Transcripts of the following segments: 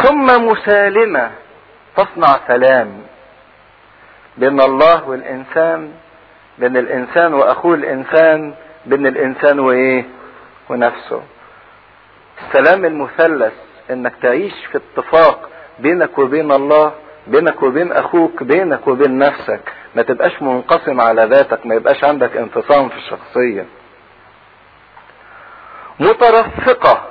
ثم مسالمة تصنع سلام بين الله والإنسان بين الإنسان وأخوه الإنسان بين الإنسان وإيه ونفسه السلام المثلث إنك تعيش في اتفاق بينك وبين الله بينك وبين أخوك بينك وبين نفسك ما تبقاش منقسم على ذاتك ما يبقاش عندك انفصام في الشخصية مترفقة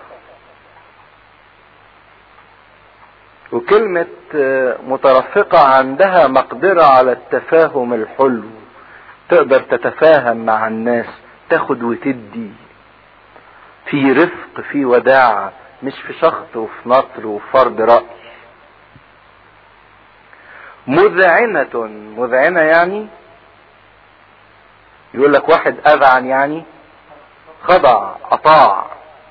وكلمة مترفقة عندها مقدرة على التفاهم الحلو تقدر تتفاهم مع الناس تاخد وتدي في رفق في وداعة مش في شخط وفي نطر وفرض رأي مذعنة مذعنة يعني يقول لك واحد أذعن يعني خضع أطاع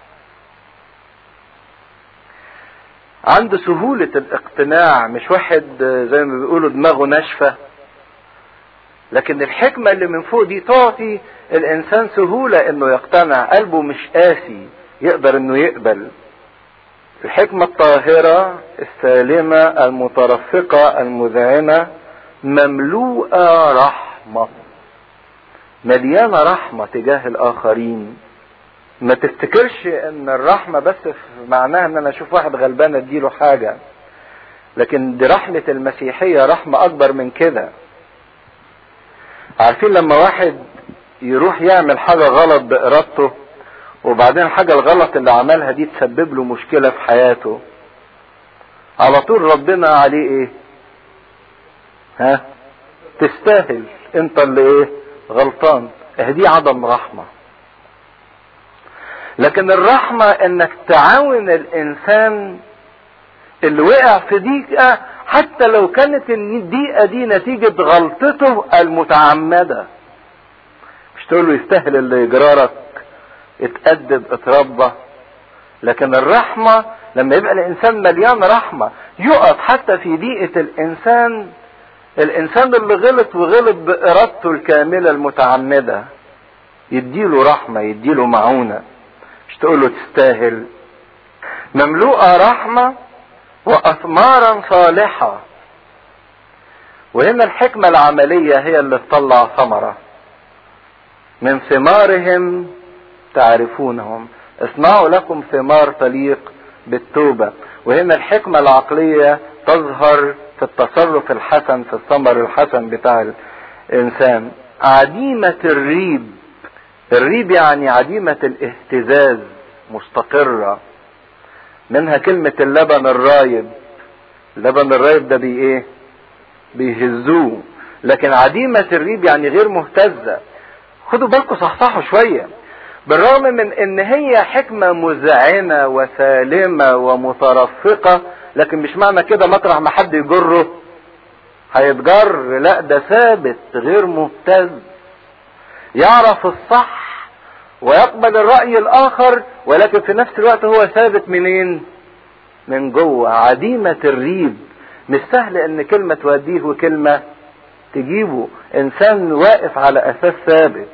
عنده سهولة الاقتناع مش واحد زي ما بيقولوا دماغه ناشفة لكن الحكمة اللي من فوق دي تعطي الإنسان سهولة إنه يقتنع قلبه مش قاسي يقدر إنه يقبل الحكمة الطاهرة السالمة المترفقة المذعنة مملوءة رحمة مليانة رحمة تجاه الآخرين ما تفتكرش ان الرحمة بس في معناها ان انا اشوف واحد غلبان اديله حاجة لكن دي رحمة المسيحية رحمة اكبر من كده عارفين لما واحد يروح يعمل حاجة غلط بارادته وبعدين الحاجة الغلط اللي عملها دي تسبب له مشكلة في حياته على طول ربنا عليه ايه ها تستاهل انت اللي ايه غلطان اهدي عدم رحمه لكن الرحمة انك تعاون الانسان اللي وقع في ضيقة حتى لو كانت الضيقة دي نتيجة غلطته المتعمدة مش تقول له يستاهل اللي يجرارك اتأدب اتربى لكن الرحمة لما يبقى الانسان مليان رحمة يقف حتى في ضيقة الانسان الانسان اللي غلط وغلط بارادته الكاملة المتعمدة يديله رحمة يديله معونة مش تقول له تستاهل مملوءة رحمة وأثمارا صالحة وهنا الحكمة العملية هي اللي تطلع ثمرة من ثمارهم تعرفونهم اصنعوا لكم ثمار تليق بالتوبة وهنا الحكمة العقلية تظهر في التصرف الحسن في الثمر الحسن بتاع الإنسان عديمة الريب الريب يعني عديمة الاهتزاز مستقرة منها كلمة اللبن الرايب اللبن الرايب ده بي ايه بيهزوه لكن عديمة الريب يعني غير مهتزة خدوا بالكم صحصحوا شوية بالرغم من ان هي حكمة مذعنة وسالمة ومترفقة لكن مش معنى كده مطرح ما حد يجره هيتجر لا ده ثابت غير مهتز يعرف الصح ويقبل الرأي الآخر ولكن في نفس الوقت هو ثابت منين؟ من جوه عديمة الريب مش سهل ان كلمة توديه وكلمة تجيبه انسان واقف على اساس ثابت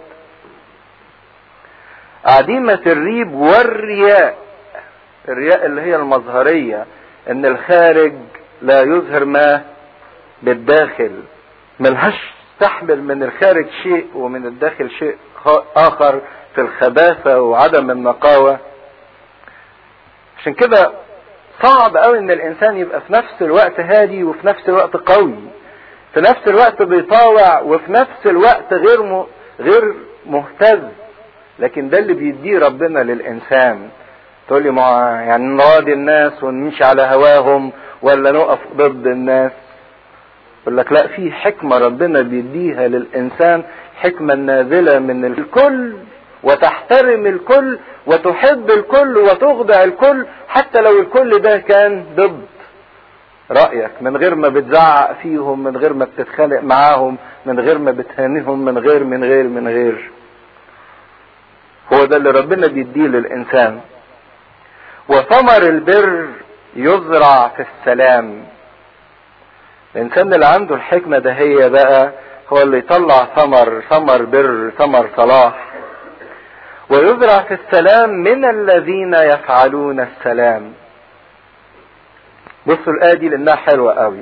عديمة الريب والرياء الرياء اللي هي المظهرية ان الخارج لا يظهر ما بالداخل ملهاش تحمل من الخارج شيء ومن الداخل شيء اخر في الخباثة وعدم النقاوة عشان كده صعب قوي ان الانسان يبقى في نفس الوقت هادي وفي نفس الوقت قوي في نفس الوقت بيطاوع وفي نفس الوقت غير م... غير مهتز لكن ده اللي بيديه ربنا للانسان تقول لي ما يعني نراضي الناس ونمشي على هواهم ولا نقف ضد الناس يقول لك لا في حكمه ربنا بيديها للانسان حكمه نازله من الكل وتحترم الكل وتحب الكل وتخضع الكل حتى لو الكل ده كان ضد رأيك من غير ما بتزعق فيهم من غير ما بتتخانق معاهم من غير ما بتهانيهم من غير من غير من غير هو ده اللي ربنا بيديه للإنسان وثمر البر يزرع في السلام الإنسان اللي عنده الحكمة ده هي بقى هو اللي يطلع ثمر ثمر بر ثمر صلاح ويزرع في السلام من الذين يفعلون السلام بصوا الآية دي لأنها حلوة قوي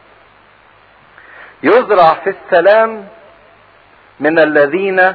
يزرع في السلام من الذين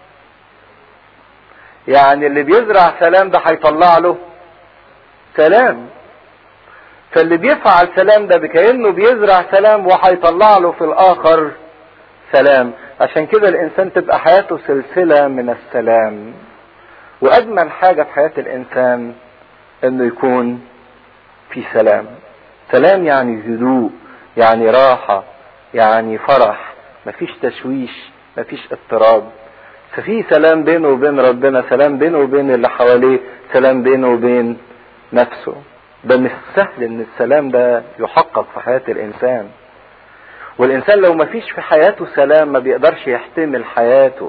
يعني اللي بيزرع سلام ده هيطلع له سلام فاللي بيفعل سلام ده بكأنه بيزرع سلام وهيطلع له في الآخر سلام عشان كده الإنسان تبقى حياته سلسلة من السلام وأجمل حاجة في حياة الإنسان إنه يكون في سلام سلام يعني هدوء يعني راحة يعني فرح مفيش تشويش مفيش اضطراب ففي سلام بينه وبين ربنا سلام بينه وبين اللي حواليه سلام بينه وبين نفسه ده مش سهل ان السلام ده يحقق في حياة الانسان والانسان لو ما فيش في حياته سلام ما بيقدرش يحتمل حياته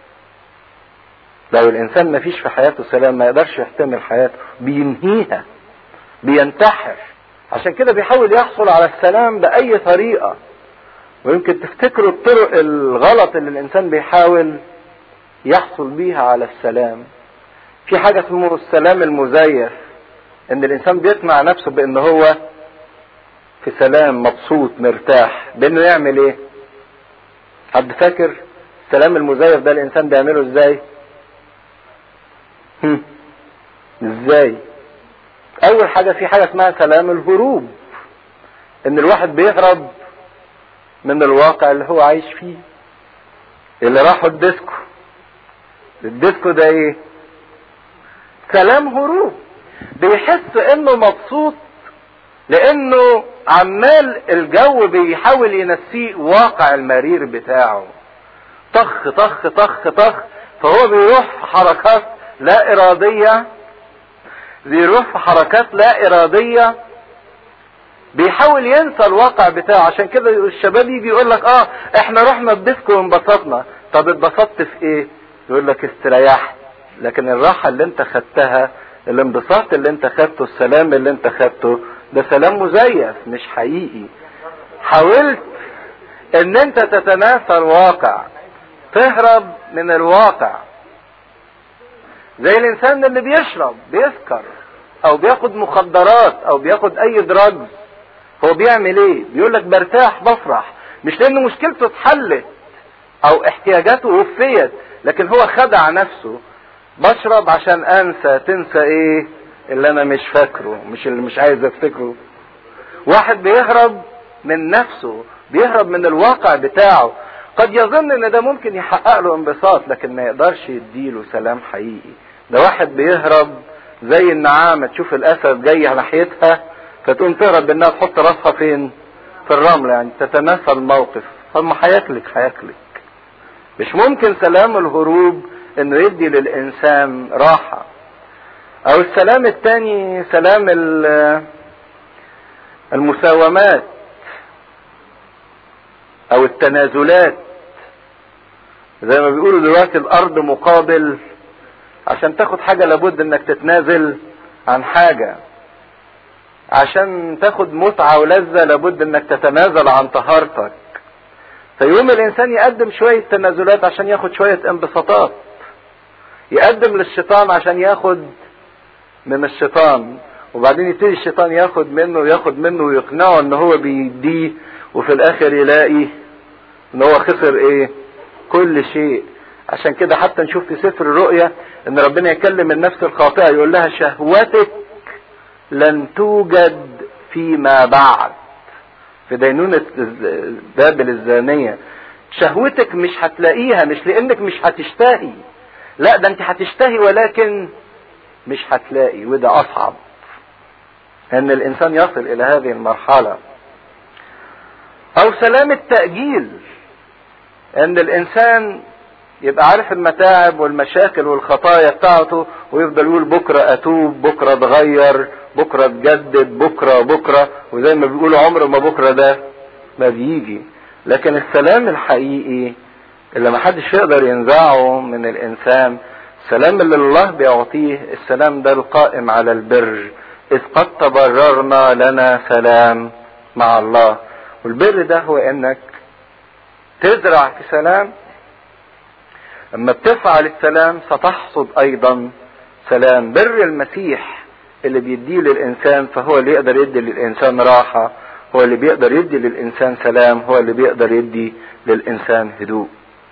لو الانسان ما فيش في حياته سلام ما يقدرش يحتمل حياته بينهيها بينتحر عشان كده بيحاول يحصل على السلام بأي طريقة ويمكن تفتكروا الطرق الغلط اللي الإنسان بيحاول يحصل بيها على السلام في حاجة اسمه السلام المزيف ان الانسان بيقنع نفسه بان هو في سلام مبسوط مرتاح بانه يعمل ايه حد فاكر السلام المزيف ده الانسان بيعمله ازاي هم. ازاي اول حاجة في حاجة اسمها سلام الهروب ان الواحد بيهرب من الواقع اللي هو عايش فيه اللي راحوا الديسكو الديسكو ده ايه سلام هروب بيحس انه مبسوط لانه عمال الجو بيحاول ينسيه واقع المرير بتاعه طخ طخ طخ طخ فهو بيروح في حركات لا ارادية بيروح في حركات لا ارادية بيحاول ينسى الواقع بتاعه عشان كده الشباب يجي يقول لك اه احنا رحنا الديسكو وانبسطنا طب اتبسطت في ايه يقول لك استريحت لكن الراحة اللي انت خدتها الانبساط اللي انت خدته السلام اللي انت خدته ده سلام مزيف مش حقيقي حاولت ان انت تتناسى الواقع تهرب من الواقع زي الانسان اللي بيشرب بيسكر او بياخد مخدرات او بياخد اي دراجز هو بيعمل ايه بيقول لك برتاح بفرح مش لان مشكلته اتحلت او احتياجاته وفيت لكن هو خدع نفسه بشرب عشان انسى تنسى ايه اللي انا مش فاكره مش اللي مش عايز افتكره واحد بيهرب من نفسه بيهرب من الواقع بتاعه قد يظن ان ده ممكن يحقق له انبساط لكن ما يقدرش يديله سلام حقيقي ده واحد بيهرب زي النعامة تشوف الاسد جاي ناحيتها فتقوم تهرب بانها تحط راسها فين في الرمل يعني تتناسى الموقف ثم هياكلك هياكلك مش ممكن سلام الهروب انه يدي للانسان راحة او السلام الثاني سلام المساومات او التنازلات زي ما بيقولوا دلوقتي الارض مقابل عشان تاخد حاجة لابد انك تتنازل عن حاجة عشان تاخد متعة ولذة لابد انك تتنازل عن طهارتك فيقوم الانسان يقدم شوية تنازلات عشان ياخد شوية انبساطات يقدم للشيطان عشان ياخد من الشيطان وبعدين يبتدي الشيطان ياخد منه وياخد منه ويقنعه ان هو بيديه وفي الاخر يلاقي ان هو خسر ايه كل شيء عشان كده حتى نشوف في سفر الرؤيا ان ربنا يكلم النفس الخاطئة يقول لها شهوتك لن توجد فيما بعد في دينونة بابل الزانية شهوتك مش هتلاقيها مش لانك مش هتشتهي لا ده انت هتشتهي ولكن مش هتلاقي وده اصعب ان الانسان يصل الى هذه المرحلة او سلام التأجيل ان الانسان يبقى عارف المتاعب والمشاكل والخطايا بتاعته ويفضل يقول بكرة اتوب بكرة اتغير بكرة اتجدد بكرة بكرة وزي ما بيقولوا عمر ما بكرة ده ما بيجي لكن السلام الحقيقي اللي ما حدش يقدر ينزعه من الانسان السلام اللي الله بيعطيه السلام ده القائم على البر اذ قد تبررنا لنا سلام مع الله والبر ده هو انك تزرع في سلام اما بتفعل السلام ستحصد ايضا سلام بر المسيح اللي بيديه للإنسان فهو اللي يقدر يدي للإنسان راحة هو اللي بيقدر يدي للإنسان سلام هو اللي بيقدر يدي للإنسان هدوء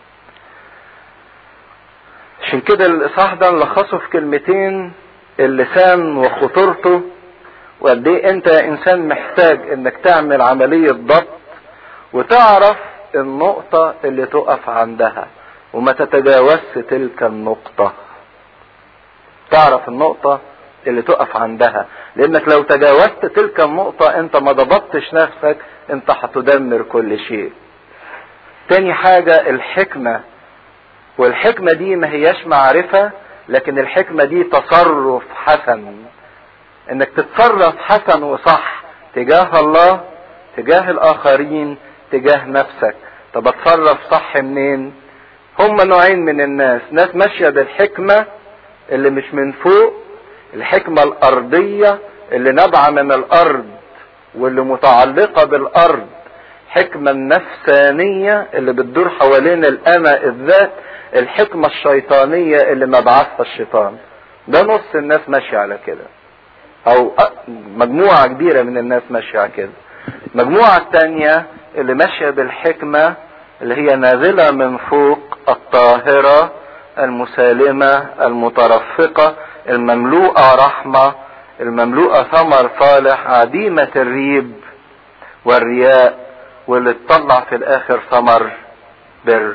عشان كده الإصحاح ده نلخصه في كلمتين اللسان وخطورته وقد ايه انت يا انسان محتاج انك تعمل عملية ضبط وتعرف النقطة اللي تقف عندها وما تتجاوزش تلك النقطة تعرف النقطة اللي تقف عندها لانك لو تجاوزت تلك النقطة انت ما ضبطتش نفسك انت هتدمر كل شيء تاني حاجة الحكمة والحكمة دي ما هياش معرفة لكن الحكمة دي تصرف حسن انك تتصرف حسن وصح تجاه الله تجاه الاخرين تجاه نفسك طب اتصرف صح منين هم نوعين من الناس ناس ماشية بالحكمة اللي مش من فوق الحكمة الارضية اللي نابعة من الارض واللي متعلقة بالارض حكمة النفسانية اللي بتدور حوالين الانا الذات الحكمة الشيطانية اللي مبعثها الشيطان ده نص الناس ماشية على كده او مجموعة كبيرة من الناس ماشية على كده المجموعة التانية اللي ماشية بالحكمة اللي هي نازلة من فوق الطاهرة المسالمة المترفقة المملوءة رحمة المملوءة ثمر صالح عديمة الريب والرياء واللي تطلع في الاخر ثمر بر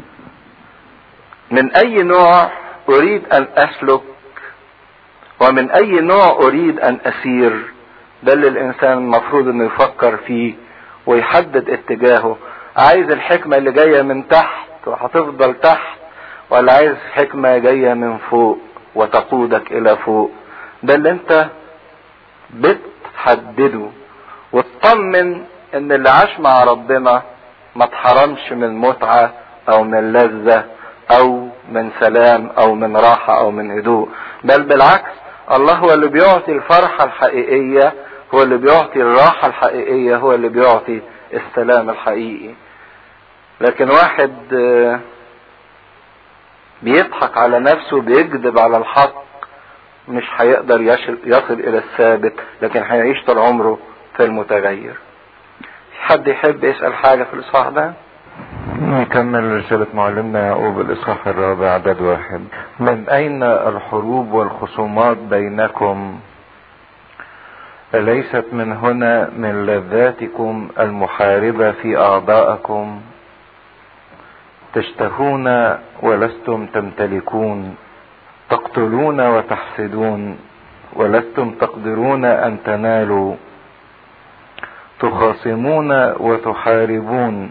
من اي نوع اريد ان اسلك ومن اي نوع اريد ان اسير ده اللي الانسان المفروض انه يفكر فيه ويحدد اتجاهه عايز الحكمة اللي جاية من تحت وهتفضل تحت ولا عايز حكمة جاية من فوق وتقودك الى فوق ده اللي انت بتحدده وتطمن ان اللي عاش مع ربنا ما اتحرمش من متعة او من لذة او من سلام او من راحة او من هدوء بل بالعكس الله هو اللي بيعطي الفرحة الحقيقية هو اللي بيعطي الراحة الحقيقية هو اللي بيعطي السلام الحقيقي لكن واحد بيضحك على نفسه بيكذب على الحق مش هيقدر يصل الى الثابت لكن هيعيش طول عمره في المتغير حد يحب يسأل حاجة في الإصحاح ده؟ نكمل رسالة معلمنا يعقوب الإصحاح الرابع عدد واحد من أين الحروب والخصومات بينكم أليست من هنا من لذاتكم المحاربة في أعضائكم تشتهون ولستم تمتلكون تقتلون وتحسدون ولستم تقدرون أن تنالوا تخاصمون وتحاربون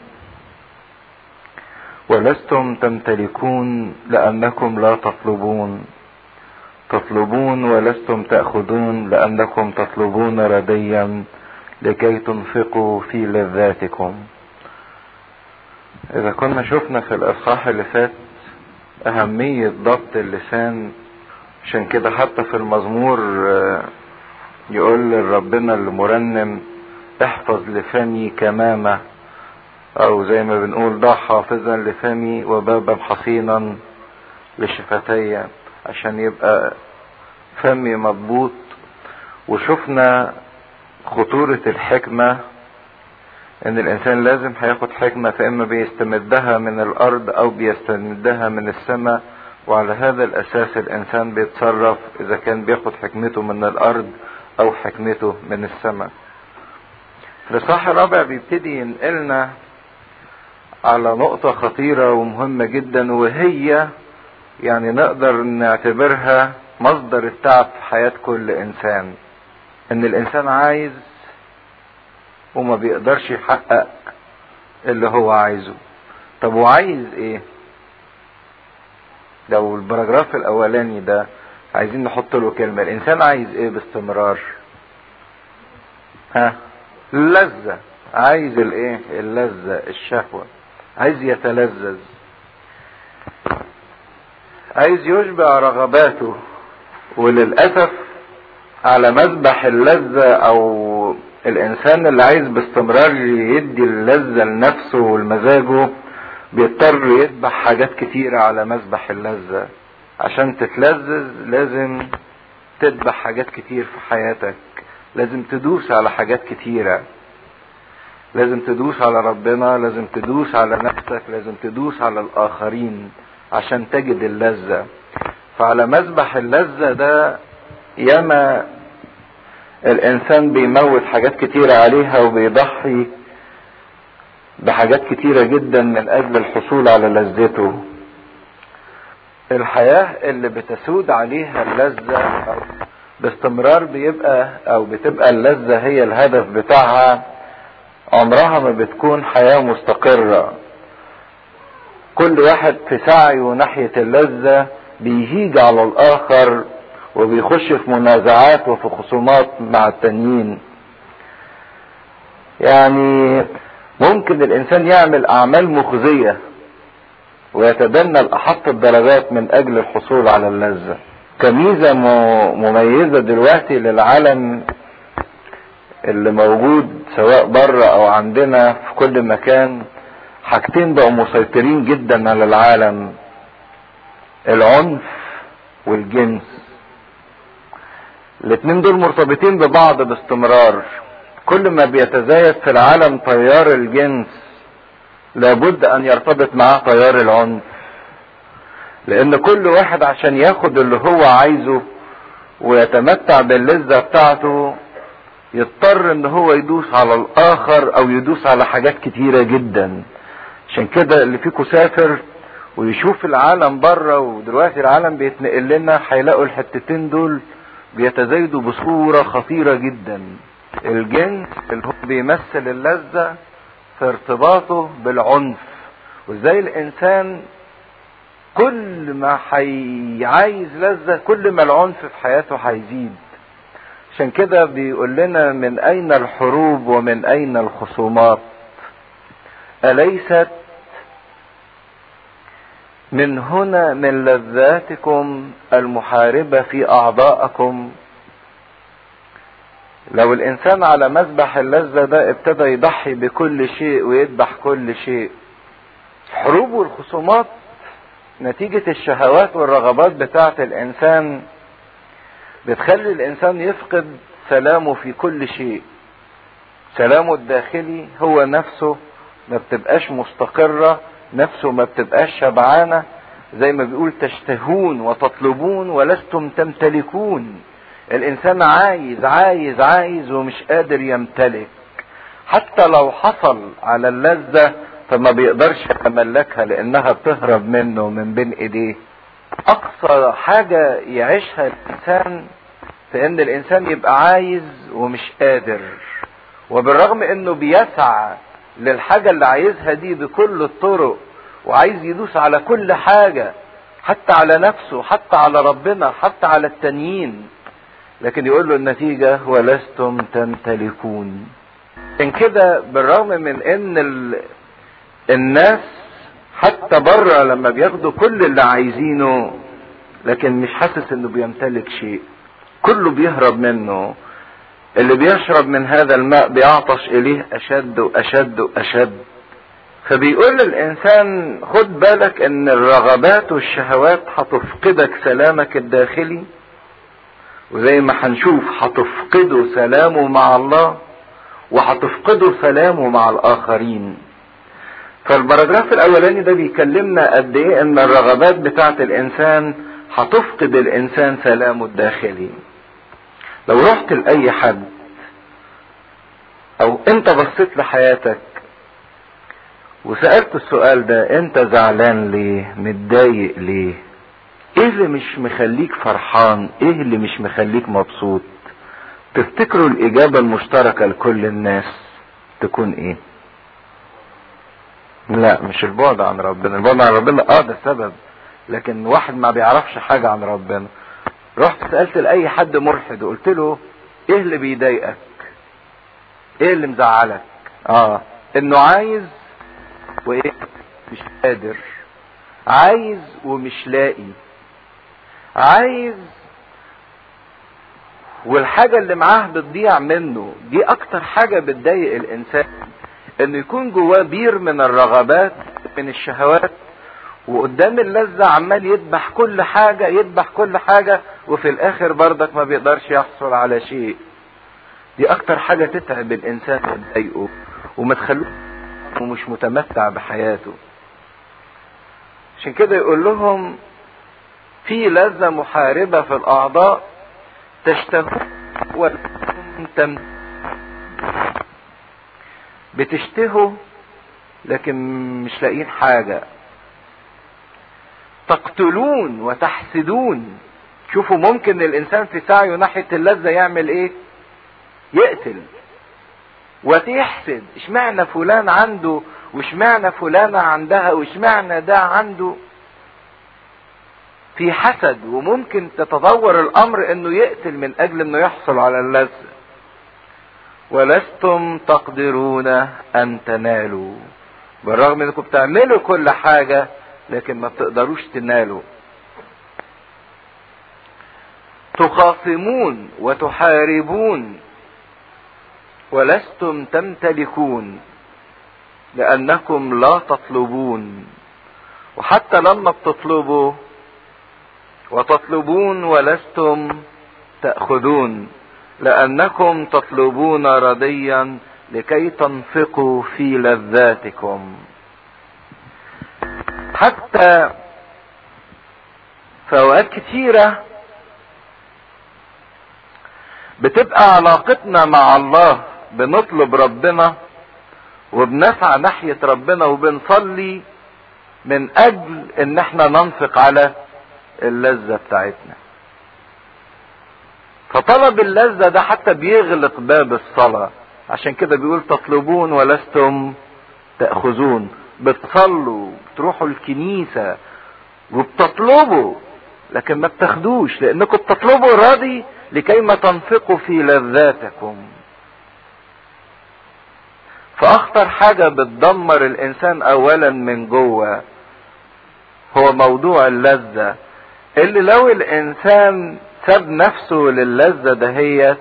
ولستم تمتلكون لأنكم لا تطلبون تطلبون ولستم تأخذون لأنكم تطلبون رديا لكي تنفقوا في لذاتكم إذا كنا شفنا في الإصحاح اللي فات أهمية ضبط اللسان عشان كده حتى في المزمور يقول لربنا المرنم احفظ لفمي كمامة او زي ما بنقول ضع حافظا لفمي وبابا حصينا لشفتي عشان يبقى فمي مضبوط وشفنا خطورة الحكمة ان الانسان لازم هياخد حكمة فاما بيستمدها من الارض او بيستمدها من السماء وعلى هذا الاساس الانسان بيتصرف اذا كان بياخد حكمته من الارض او حكمته من السماء الإصحاح الرابع بيبتدي ينقلنا على نقطة خطيرة ومهمة جدا وهي يعني نقدر نعتبرها مصدر التعب في حياة كل إنسان إن الإنسان عايز وما بيقدرش يحقق اللي هو عايزه طب وعايز إيه؟ لو البراجراف الأولاني ده عايزين نحط له كلمة الإنسان عايز إيه باستمرار؟ ها؟ اللذة عايز الايه اللذة الشهوة عايز يتلذذ عايز يشبع رغباته وللأسف على مذبح اللذة او الانسان اللي عايز باستمرار يدي اللذة لنفسه ولمزاجه بيضطر يذبح حاجات كتيرة على مذبح اللذة عشان تتلذذ لازم تذبح حاجات كتير في حياتك لازم تدوس على حاجات كتيرة لازم تدوس على ربنا لازم تدوس على نفسك لازم تدوس على الآخرين عشان تجد اللذة فعلى مذبح اللذة ده ياما الإنسان بيموت حاجات كتيرة عليها وبيضحي بحاجات كتيرة جدا من أجل الحصول على لذته الحياة اللي بتسود عليها اللذة باستمرار بيبقى او بتبقى اللذة هي الهدف بتاعها عمرها ما بتكون حياة مستقرة كل واحد في سعيه ناحية اللذة بيهيج على الاخر وبيخش في منازعات وفي خصومات مع التانيين يعني ممكن الانسان يعمل اعمال مخزية ويتبنى الاحط الدرجات من اجل الحصول على اللذة كميزة مميزة دلوقتي للعالم اللي موجود سواء بره او عندنا في كل مكان حاجتين بقوا مسيطرين جدا على العالم العنف والجنس الاتنين دول مرتبطين ببعض باستمرار كل ما بيتزايد في العالم تيار الجنس لابد ان يرتبط معاه تيار العنف لان كل واحد عشان ياخد اللي هو عايزه ويتمتع باللذة بتاعته يضطر ان هو يدوس على الاخر او يدوس على حاجات كتيرة جدا عشان كده اللي فيكم سافر ويشوف العالم بره ودلوقتي العالم بيتنقل لنا هيلاقوا الحتتين دول بيتزايدوا بصورة خطيرة جدا الجنس اللي هو بيمثل اللذة في ارتباطه بالعنف وازاي الانسان كل ما حي... عايز لذة كل ما العنف في حياته هيزيد عشان كده بيقول لنا من اين الحروب ومن اين الخصومات اليست من هنا من لذاتكم المحاربة في اعضائكم لو الانسان على مذبح اللذة ده ابتدى يضحي بكل شيء ويذبح كل شيء الحروب والخصومات نتيجة الشهوات والرغبات بتاعة الانسان بتخلي الانسان يفقد سلامه في كل شيء سلامه الداخلي هو نفسه ما بتبقاش مستقرة نفسه ما بتبقاش شبعانة زي ما بيقول تشتهون وتطلبون ولستم تمتلكون الانسان عايز عايز عايز ومش قادر يمتلك حتى لو حصل على اللذة فما بيقدرش يتملكها لانها بتهرب منه من بين ايديه اقصى حاجة يعيشها الانسان في ان الانسان يبقى عايز ومش قادر وبالرغم انه بيسعى للحاجة اللي عايزها دي بكل الطرق وعايز يدوس على كل حاجة حتى على نفسه حتى على ربنا حتى على التانيين لكن يقول له النتيجة ولستم تمتلكون ان كده بالرغم من ان ال... الناس حتى بره لما بياخدوا كل اللي عايزينه لكن مش حاسس انه بيمتلك شيء كله بيهرب منه اللي بيشرب من هذا الماء بيعطش اليه اشد واشد واشد فبيقول للانسان خد بالك ان الرغبات والشهوات هتفقدك سلامك الداخلي وزي ما هنشوف هتفقده سلامه مع الله وهتفقده سلامه مع الاخرين فالبراجراف الاولاني ده بيكلمنا قد ايه ان الرغبات بتاعت الانسان هتفقد الانسان سلامه الداخلي لو رحت لاي حد او انت بصيت لحياتك وسألت السؤال ده انت زعلان ليه متضايق ليه ايه اللي مش مخليك فرحان ايه اللي مش مخليك مبسوط تفتكروا الاجابة المشتركة لكل الناس تكون ايه لا مش البعد عن ربنا البعد عن ربنا اه ده سبب لكن واحد ما بيعرفش حاجة عن ربنا رحت سألت لأي حد ملحد وقلت له ايه اللي بيضايقك ايه اللي مزعلك اه انه عايز وايه مش قادر عايز ومش لاقي عايز والحاجة اللي معاه بتضيع منه دي اكتر حاجة بتضايق الانسان انه يكون جواه بير من الرغبات من الشهوات وقدام اللذة عمال يذبح كل حاجة يذبح كل حاجة وفي الاخر برضك ما بيقدرش يحصل على شيء دي اكتر حاجة تتعب الانسان وتضايقه وما تخلوه ومش متمتع بحياته عشان كده يقول لهم في لذة محاربة في الاعضاء تشتهون ولكم بتشتهوا لكن مش لاقيين حاجة تقتلون وتحسدون شوفوا ممكن الانسان في سعيه ناحية اللذة يعمل ايه يقتل وتحسد اشمعنى فلان عنده واشمعنى فلانة عندها واشمعنى ده عنده في حسد وممكن تتطور الامر انه يقتل من اجل انه يحصل على اللذة ولستم تقدرون ان تنالوا بالرغم انكم بتعملوا كل حاجة لكن ما بتقدروش تنالوا تخاصمون وتحاربون ولستم تمتلكون لانكم لا تطلبون وحتى لما بتطلبوا وتطلبون ولستم تاخذون لانكم تطلبون رديا لكي تنفقوا في لذاتكم حتى في اوقات كتيره بتبقى علاقتنا مع الله بنطلب ربنا وبنسعى ناحية ربنا وبنصلي من اجل ان احنا ننفق على اللذة بتاعتنا فطلب اللذة ده حتى بيغلق باب الصلاة عشان كده بيقول تطلبون ولستم تأخذون بتصلوا بتروحوا الكنيسة وبتطلبوا لكن ما بتاخدوش لانكم بتطلبوا راضي لكي ما تنفقوا في لذاتكم فاخطر حاجة بتدمر الانسان اولا من جوه هو موضوع اللذة اللي لو الانسان ساب نفسه للذة دهيت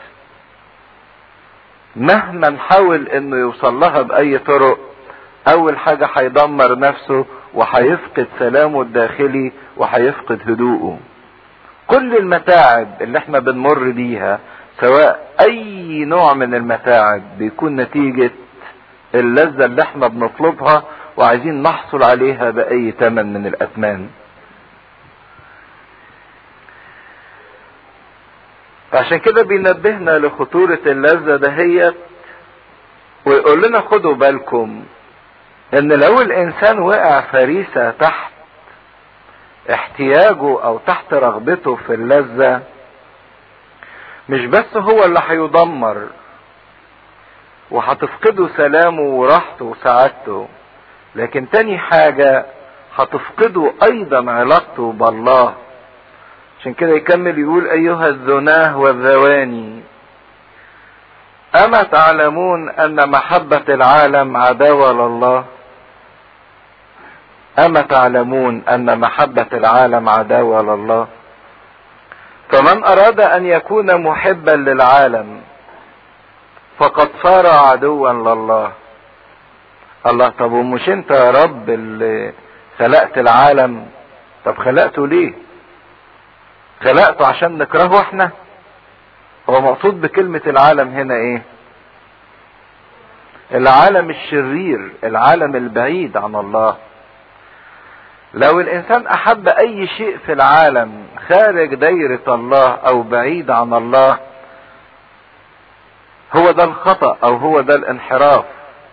مهما حاول انه يوصل لها باي طرق اول حاجة هيدمر نفسه وهيفقد سلامه الداخلي وهيفقد هدوءه كل المتاعب اللي احنا بنمر بيها سواء اي نوع من المتاعب بيكون نتيجة اللذة اللي احنا بنطلبها وعايزين نحصل عليها باي ثمن من الاثمان فعشان كده بينبهنا لخطورة اللذة دهيت ويقول لنا خدوا بالكم ان لو الانسان وقع فريسة تحت احتياجه او تحت رغبته في اللذة مش بس هو اللي هيدمر وهتفقده سلامه وراحته وسعادته لكن تاني حاجة هتفقده ايضا علاقته بالله عشان كده يكمل يقول ايها الذناه والذواني اما تعلمون ان محبة العالم عداوة لله اما تعلمون ان محبة العالم عداوة لله فمن اراد ان يكون محبا للعالم فقد صار عدوا لله الله طب ومش انت يا رب اللي خلقت العالم طب خلقته ليه خلقته عشان نكرهه احنا هو مقصود بكلمة العالم هنا ايه العالم الشرير العالم البعيد عن الله لو الانسان احب اي شيء في العالم خارج دايرة الله او بعيد عن الله هو ده الخطأ او هو ده الانحراف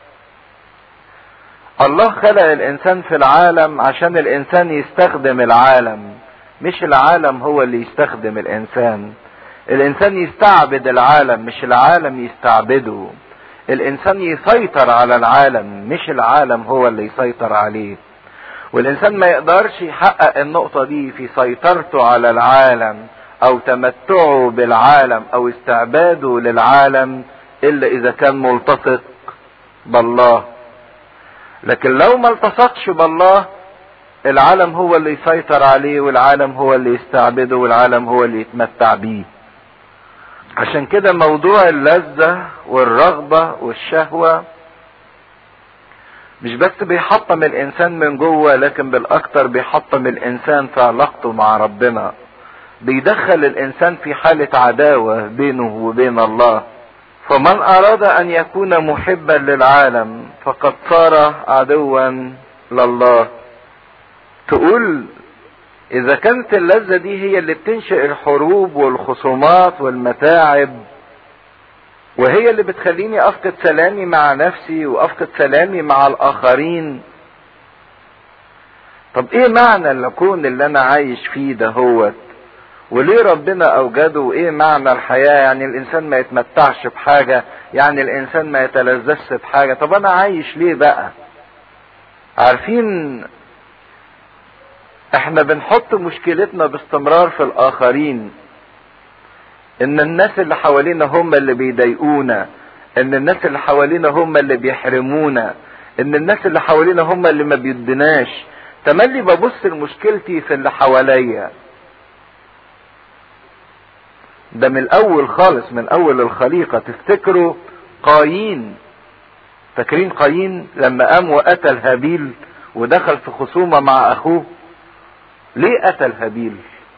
الله خلق الانسان في العالم عشان الانسان يستخدم العالم مش العالم هو اللي يستخدم الانسان الانسان يستعبد العالم مش العالم يستعبده الانسان يسيطر على العالم مش العالم هو اللي يسيطر عليه والانسان ما يقدرش يحقق النقطة دي في سيطرته على العالم او تمتعه بالعالم او استعباده للعالم الا اذا كان ملتصق بالله لكن لو ما التصقش بالله العالم هو اللي يسيطر عليه والعالم هو اللي يستعبده والعالم هو اللي يتمتع بيه عشان كده موضوع اللذة والرغبة والشهوة مش بس بيحطم الانسان من جوه لكن بالاكتر بيحطم الانسان في علاقته مع ربنا بيدخل الانسان في حالة عداوة بينه وبين الله فمن اراد ان يكون محبا للعالم فقد صار عدوا لله تقول اذا كانت اللذة دي هي اللي بتنشئ الحروب والخصومات والمتاعب وهي اللي بتخليني افقد سلامي مع نفسي وافقد سلامي مع الاخرين طب ايه معنى الكون اللي انا عايش فيه ده هوت وليه ربنا اوجده وايه معنى الحياة يعني الانسان ما يتمتعش بحاجة يعني الانسان ما يتلذذش بحاجة طب انا عايش ليه بقى عارفين احنا بنحط مشكلتنا باستمرار في الاخرين ان الناس اللي حوالينا هم اللي بيضايقونا ان الناس اللي حوالينا هم اللي بيحرمونا ان الناس اللي حوالينا هم اللي ما بيدناش تملي ببص لمشكلتي في اللي حواليا ده من الاول خالص من اول الخليقة تفتكروا قايين فاكرين قايين لما قام وقتل هابيل ودخل في خصومة مع اخوه ليه قتل هابيل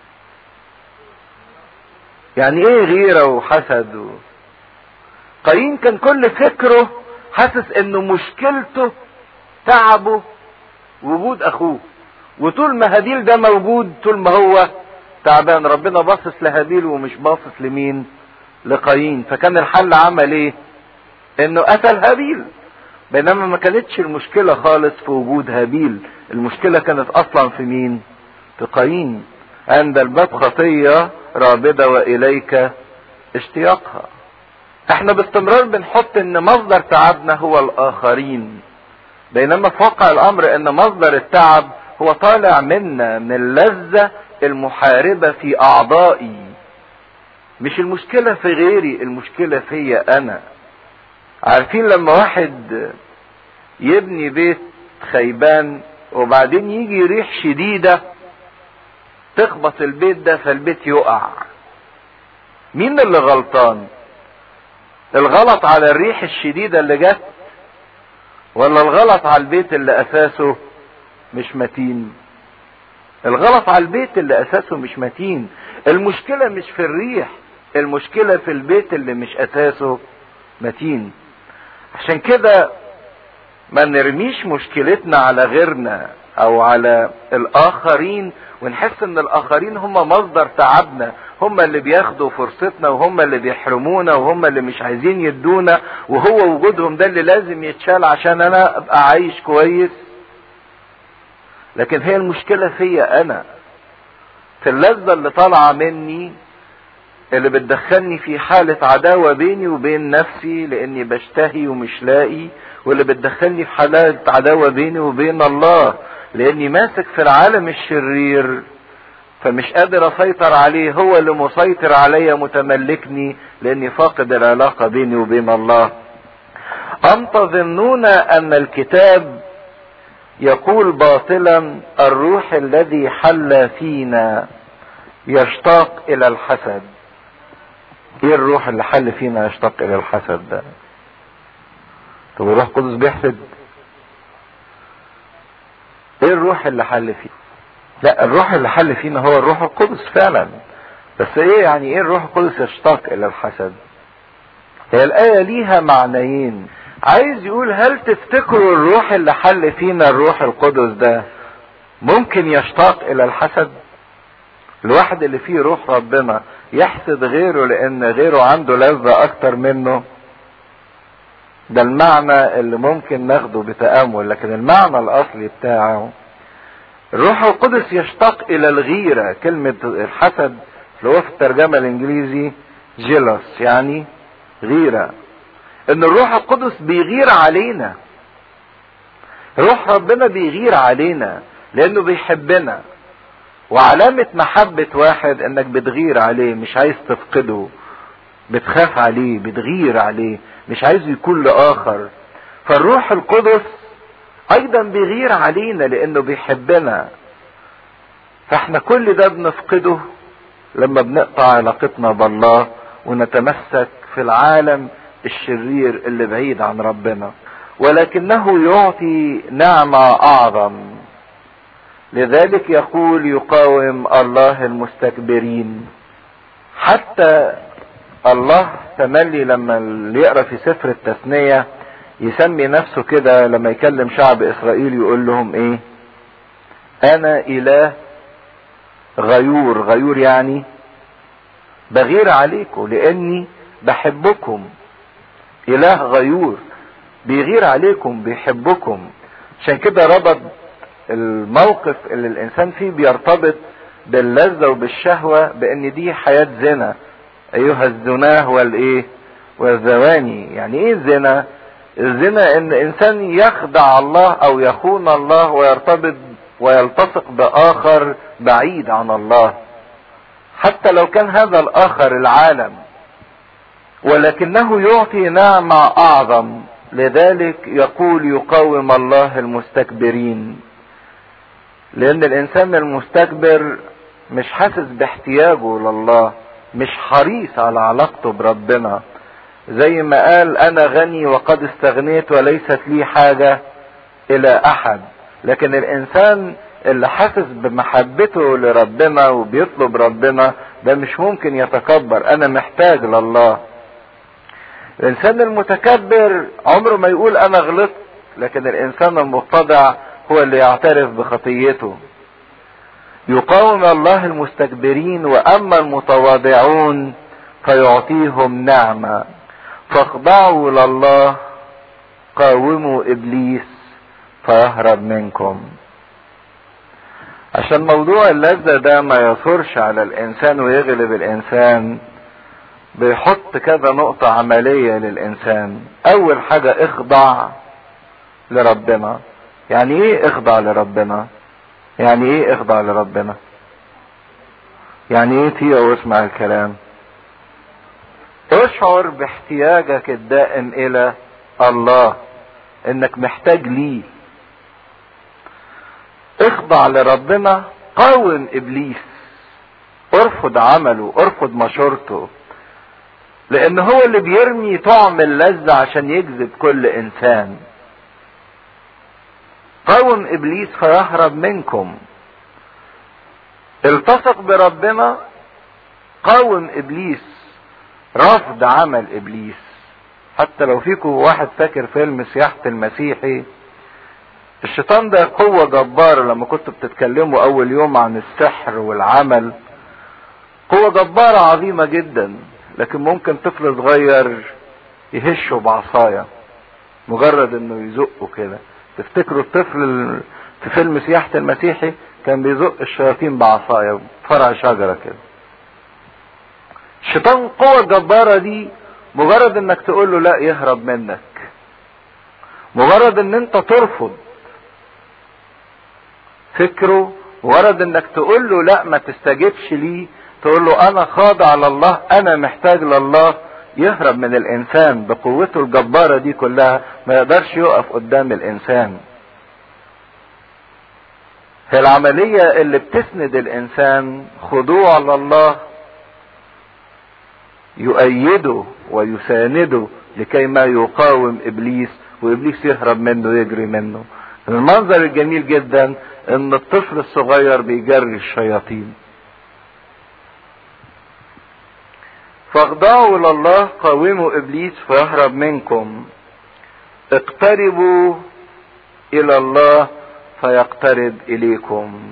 يعني ايه غيرة وحسد و... قايين كان كل فكره حاسس انه مشكلته تعبه وجود اخوه وطول ما هابيل ده موجود طول ما هو تعبان ربنا باصص لهابيل ومش باصص لمين لقايين فكان الحل عمل ايه انه قتل هابيل بينما ما كانتش المشكلة خالص في وجود هابيل المشكلة كانت اصلا في مين في قايين عند الباب خطية رابضة واليك اشتياقها احنا باستمرار بنحط ان مصدر تعبنا هو الاخرين بينما في واقع الامر ان مصدر التعب هو طالع منا من اللذة المحاربة في اعضائي مش المشكلة في غيري المشكلة فيا انا عارفين لما واحد يبني بيت خيبان وبعدين يجي ريح شديدة تخبط البيت ده فالبيت يقع مين اللي غلطان الغلط على الريح الشديدة اللي جت ولا الغلط على البيت اللي اساسه مش متين الغلط على البيت اللي اساسه مش متين المشكلة مش في الريح المشكلة في البيت اللي مش اساسه متين عشان كده ما نرميش مشكلتنا على غيرنا او على الاخرين ونحس ان الاخرين هم مصدر تعبنا هم اللي بياخدوا فرصتنا وهم اللي بيحرمونا وهم اللي مش عايزين يدونا وهو وجودهم ده اللي لازم يتشال عشان انا ابقى عايش كويس لكن هي المشكلة فيا انا في اللذة اللي طالعة مني اللي بتدخلني في حالة عداوة بيني وبين نفسي لاني بشتهي ومش لاقي واللي بتدخلني في حالة عداوة بيني وبين الله لاني ماسك في العالم الشرير فمش قادر اسيطر عليه هو اللي مسيطر عليا متملكني لاني فاقد العلاقة بيني وبين الله ام تظنون ان الكتاب يقول باطلا الروح الذي حل فينا يشتاق الى الحسد ايه الروح اللي حل فينا يشتاق الى الحسد ده طب الروح القدس بيحسد ايه الروح اللي حل فيه لا الروح اللي حل فينا هو الروح القدس فعلا بس ايه يعني ايه الروح القدس يشتاق الى الحسد هي الآية ليها معنيين عايز يقول هل تفتكروا الروح اللي حل فينا الروح القدس ده ممكن يشتاق الى الحسد الواحد اللي فيه روح ربنا يحسد غيره لان غيره عنده لذة اكتر منه ده المعنى اللي ممكن ناخده بتأمل لكن المعنى الاصلي بتاعه الروح القدس يشتاق الى الغيرة كلمة الحسد اللي هو في الترجمة الانجليزي جيلوس يعني غيرة ان الروح القدس بيغير علينا روح ربنا بيغير علينا لانه بيحبنا وعلامة محبة واحد انك بتغير عليه مش عايز تفقده بتخاف عليه بتغير عليه مش عايز يكون لآخر فالروح القدس ايضا بيغير علينا لانه بيحبنا فاحنا كل ده بنفقده لما بنقطع علاقتنا بالله ونتمسك في العالم الشرير اللي بعيد عن ربنا ولكنه يعطي نعمة اعظم لذلك يقول يقاوم الله المستكبرين حتى الله تملي لما اللي يقرا في سفر التثنية يسمي نفسه كده لما يكلم شعب اسرائيل يقول لهم ايه انا اله غيور غيور يعني بغير عليكم لاني بحبكم اله غيور بيغير عليكم بيحبكم عشان كده ربط الموقف اللي الانسان فيه بيرتبط باللذة وبالشهوة بان دي حياة زنا ايها الزناه والايه والزواني يعني ايه الزنا الزنا ان انسان يخدع الله او يخون الله ويرتبط ويلتصق باخر بعيد عن الله حتى لو كان هذا الاخر العالم ولكنه يعطي نعمة اعظم لذلك يقول يقاوم الله المستكبرين لان الانسان المستكبر مش حاسس باحتياجه لله مش حريص على علاقته بربنا زي ما قال انا غني وقد استغنيت وليست لي حاجة الى احد لكن الانسان اللي حاسس بمحبته لربنا وبيطلب ربنا ده مش ممكن يتكبر انا محتاج لله الانسان المتكبر عمره ما يقول انا غلطت لكن الانسان المتضع هو اللي يعترف بخطيته يقاوم الله المستكبرين واما المتواضعون فيعطيهم نعمه فاخضعوا لله قاوموا ابليس فيهرب منكم عشان موضوع اللذة ده ما يثورش على الانسان ويغلب الانسان بيحط كذا نقطة عملية للانسان اول حاجة اخضع لربنا يعني ايه اخضع لربنا يعني ايه اخضع لربنا يعني ايه تيجي واسمع الكلام اشعر باحتياجك الدائم الى الله انك محتاج ليه اخضع لربنا قاوم ابليس ارفض عمله ارفض مشورته لان هو اللي بيرمي طعم اللذة عشان يجذب كل انسان قاوم ابليس فيهرب منكم التصق بربنا قاوم ابليس رفض عمل ابليس حتى لو فيكم واحد فاكر فيلم سياحة المسيحي الشيطان ده قوة جبارة لما كنتوا بتتكلموا اول يوم عن السحر والعمل قوة جبارة عظيمة جدا لكن ممكن طفل صغير يهشه بعصاية مجرد انه يزقه كده تفتكروا الطفل في فيلم سياحة المسيحي كان بيزق الشياطين بعصاية فرع شجرة كده الشيطان قوة الجبارة دي مجرد انك تقول له لا يهرب منك مجرد ان انت ترفض فكره مجرد انك تقول له لا ما تستجبش ليه تقول له انا خاضع لله انا محتاج لله يهرب من الانسان بقوته الجبارة دي كلها ما يقدرش يقف قدام الانسان هي العملية اللي بتسند الانسان خضوع لله يؤيده ويسانده لكي ما يقاوم ابليس وابليس يهرب منه يجري منه المنظر الجميل جدا ان الطفل الصغير بيجري الشياطين فاخضعوا لله قاوموا ابليس فيهرب منكم اقتربوا الى الله فيقترب اليكم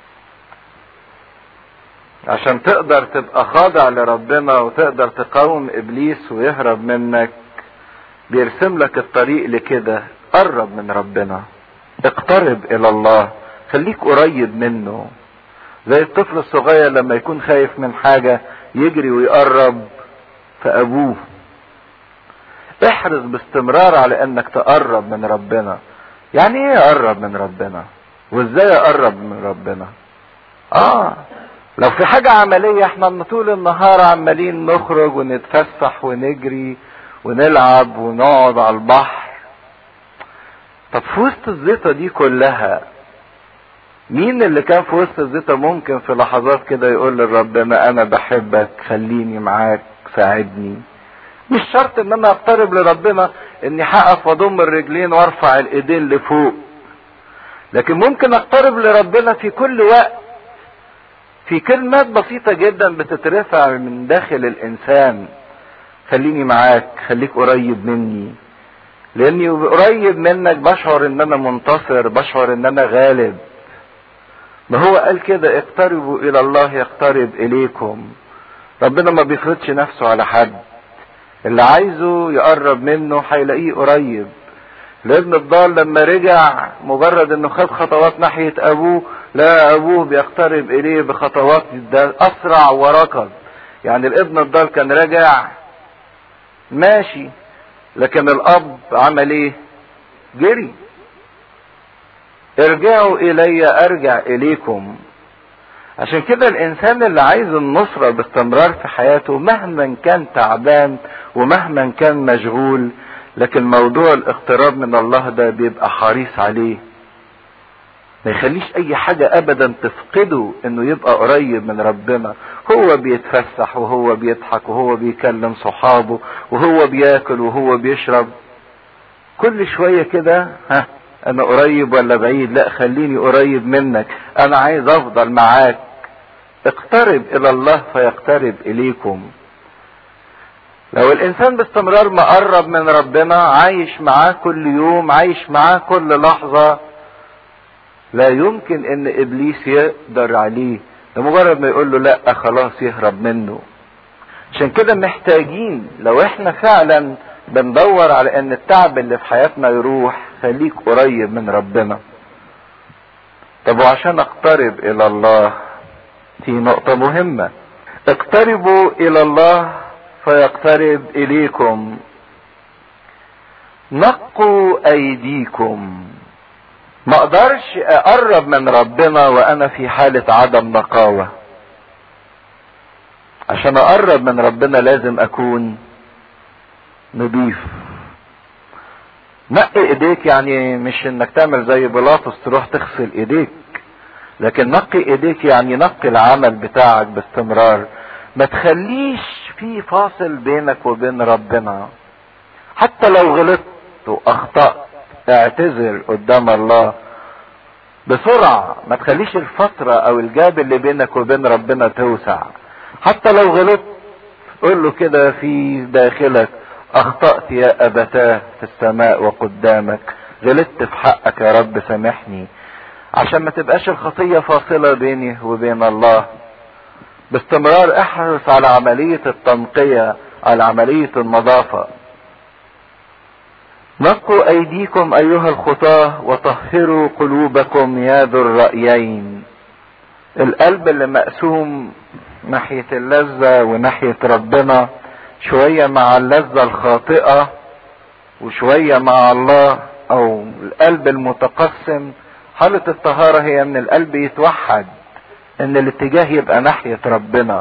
عشان تقدر تبقى خاضع لربنا وتقدر تقاوم ابليس ويهرب منك بيرسم لك الطريق لكده قرب من ربنا اقترب الى الله خليك قريب منه زي الطفل الصغير لما يكون خايف من حاجة يجري ويقرب في ابوه احرص باستمرار على انك تقرب من ربنا يعني ايه اقرب من ربنا وازاي اقرب من ربنا اه لو في حاجة عملية احنا طول النهار عمالين نخرج ونتفسح ونجري ونلعب ونقعد على البحر طب في وسط الزيطة دي كلها مين اللي كان في وسط الزيطة ممكن في لحظات كده يقول لربنا انا بحبك خليني معاك ساعدني مش شرط ان انا اقترب لربنا اني هقف واضم الرجلين وارفع الايدين لفوق لكن ممكن اقترب لربنا في كل وقت في كلمات بسيطة جدا بتترفع من داخل الانسان خليني معاك خليك قريب مني لاني قريب منك بشعر ان انا منتصر بشعر ان انا غالب ما هو قال كده اقتربوا الى الله يقترب اليكم ربنا ما بيفرضش نفسه على حد اللي عايزه يقرب منه هيلاقيه قريب الابن الضال لما رجع مجرد انه خد خطوات ناحية ابوه لا ابوه بيقترب اليه بخطوات ده اسرع وركض يعني الابن الضال كان راجع ماشي لكن الاب عمل ايه جري ارجعوا الي ارجع اليكم عشان كده الانسان اللي عايز النصرة باستمرار في حياته مهما كان تعبان ومهما كان مشغول لكن موضوع الاقتراب من الله ده بيبقى حريص عليه ما يخليش اي حاجة ابدا تفقده انه يبقى قريب من ربنا هو بيتفسح وهو بيضحك وهو بيكلم صحابه وهو بياكل وهو بيشرب كل شوية كده ها انا قريب ولا بعيد لا خليني قريب منك انا عايز افضل معاك اقترب الى الله فيقترب اليكم لو الانسان باستمرار مقرب من ربنا عايش معاه كل يوم عايش معاه كل لحظة لا يمكن ان ابليس يقدر عليه لمجرد ما يقول له لا خلاص يهرب منه عشان كده محتاجين لو احنا فعلا بندور على ان التعب اللي في حياتنا يروح خليك قريب من ربنا طب وعشان اقترب الى الله في نقطة مهمة اقتربوا الى الله فيقترب اليكم نقوا ايديكم ما اقدرش اقرب من ربنا وانا في حالة عدم نقاوة عشان اقرب من ربنا لازم اكون نضيف نقي ايديك يعني مش انك تعمل زي بيلاطس تروح تغسل ايديك لكن نقي ايديك يعني نقي العمل بتاعك باستمرار ما تخليش في فاصل بينك وبين ربنا حتى لو غلطت واخطأت اعتذر قدام الله بسرعة ما تخليش الفترة او الجاب اللي بينك وبين ربنا توسع حتى لو غلطت قول له كده في داخلك اخطأت يا ابتاه في السماء وقدامك غلطت في حقك يا رب سامحني عشان ما تبقاش الخطية فاصلة بيني وبين الله باستمرار احرص على عملية التنقية على عملية النظافة نقوا ايديكم ايها الخطاة وطهروا قلوبكم يا ذو الرأيين القلب اللي مقسوم ناحية اللذة وناحية ربنا شوية مع اللذة الخاطئة وشوية مع الله او القلب المتقسم حالة الطهارة هي ان القلب يتوحد ان الاتجاه يبقى ناحية ربنا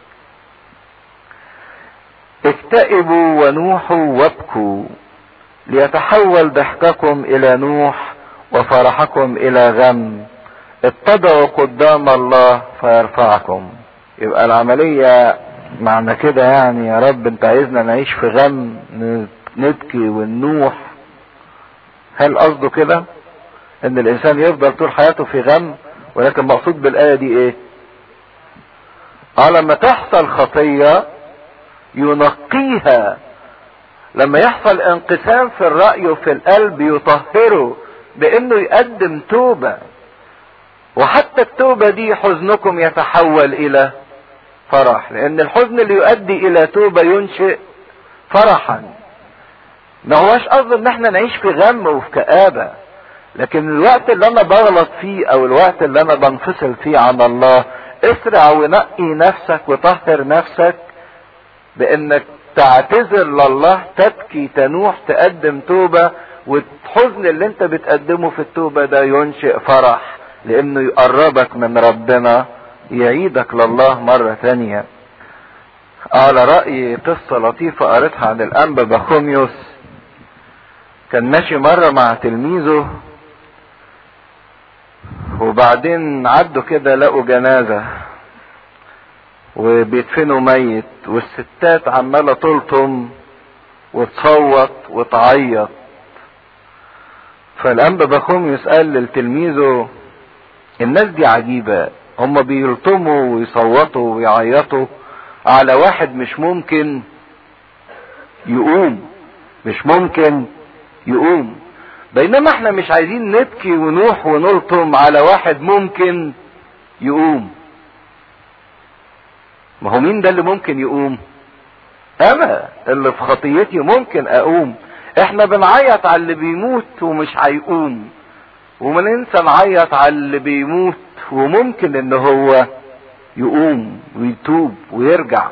اكتئبوا ونوحوا وابكوا ليتحول ضحككم الى نوح وفرحكم الى غم اتضعوا قدام الله فيرفعكم يبقى العملية معنى كده يعني يا رب انت عايزنا نعيش في غم نبكي ونوح هل قصده كده ان الانسان يفضل طول حياته في غم ولكن مقصود بالايه دي ايه اه لما تحصل خطيه ينقيها لما يحصل انقسام في الراي وفي القلب يطهره بانه يقدم توبه وحتى التوبه دي حزنكم يتحول الى فرح لان الحزن اللي يؤدي الى توبه ينشئ فرحا ما هوش قصد ان احنا نعيش في غم وفي كآبة لكن الوقت اللي انا بغلط فيه او الوقت اللي انا بنفصل فيه عن الله اسرع ونقي نفسك وطهر نفسك بانك تعتذر لله تبكي تنوح تقدم توبة والحزن اللي انت بتقدمه في التوبة ده ينشئ فرح لانه يقربك من ربنا يعيدك لله مرة ثانية على رأي قصة لطيفة قريتها عن الأنبا بخوميوس كان ماشي مرة مع تلميذه وبعدين عدوا كده لقوا جنازة وبيدفنوا ميت والستات عمالة تلطم وتصوت وتعيط فالأنبا بخوم يسأل لتلميذه الناس دي عجيبة هم بيلطموا ويصوتوا ويعيطوا على واحد مش ممكن يقوم مش ممكن يقوم بينما احنا مش عايزين نبكي ونوح ونلطم على واحد ممكن يقوم ما هو مين ده اللي ممكن يقوم انا اللي في خطيتي ممكن اقوم احنا بنعيط على اللي بيموت ومش هيقوم وبننسى نعيط على اللي بيموت وممكن ان هو يقوم ويتوب ويرجع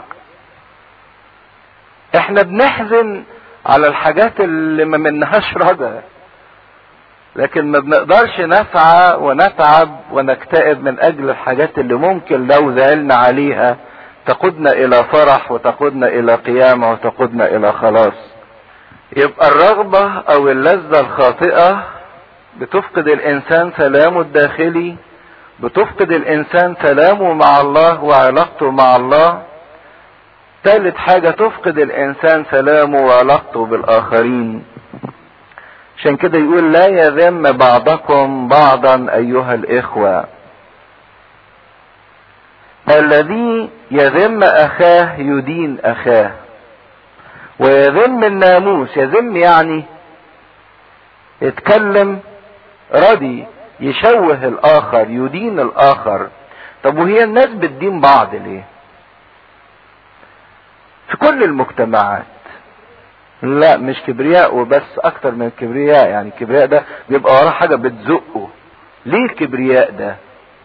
احنا بنحزن على الحاجات اللي ما منهاش رجا لكن ما بنقدرش نسعى ونتعب ونكتئب من اجل الحاجات اللي ممكن لو زعلنا عليها تقودنا الى فرح وتقودنا الى قيامة وتقودنا الى خلاص يبقى الرغبة او اللذة الخاطئة بتفقد الانسان سلامه الداخلي بتفقد الانسان سلامه مع الله وعلاقته مع الله ثالث حاجة تفقد الانسان سلامه وعلاقته بالاخرين عشان كده يقول لا يذم بعضكم بعضا ايها الاخوة الذي يذم اخاه يدين اخاه ويذم الناموس يذم يعني يتكلم ردي يشوه الاخر يدين الاخر طب وهي الناس بتدين بعض ليه في كل المجتمعات لا مش كبرياء وبس اكتر من الكبرياء يعني الكبرياء ده بيبقى وراه حاجة بتزقه ليه الكبرياء ده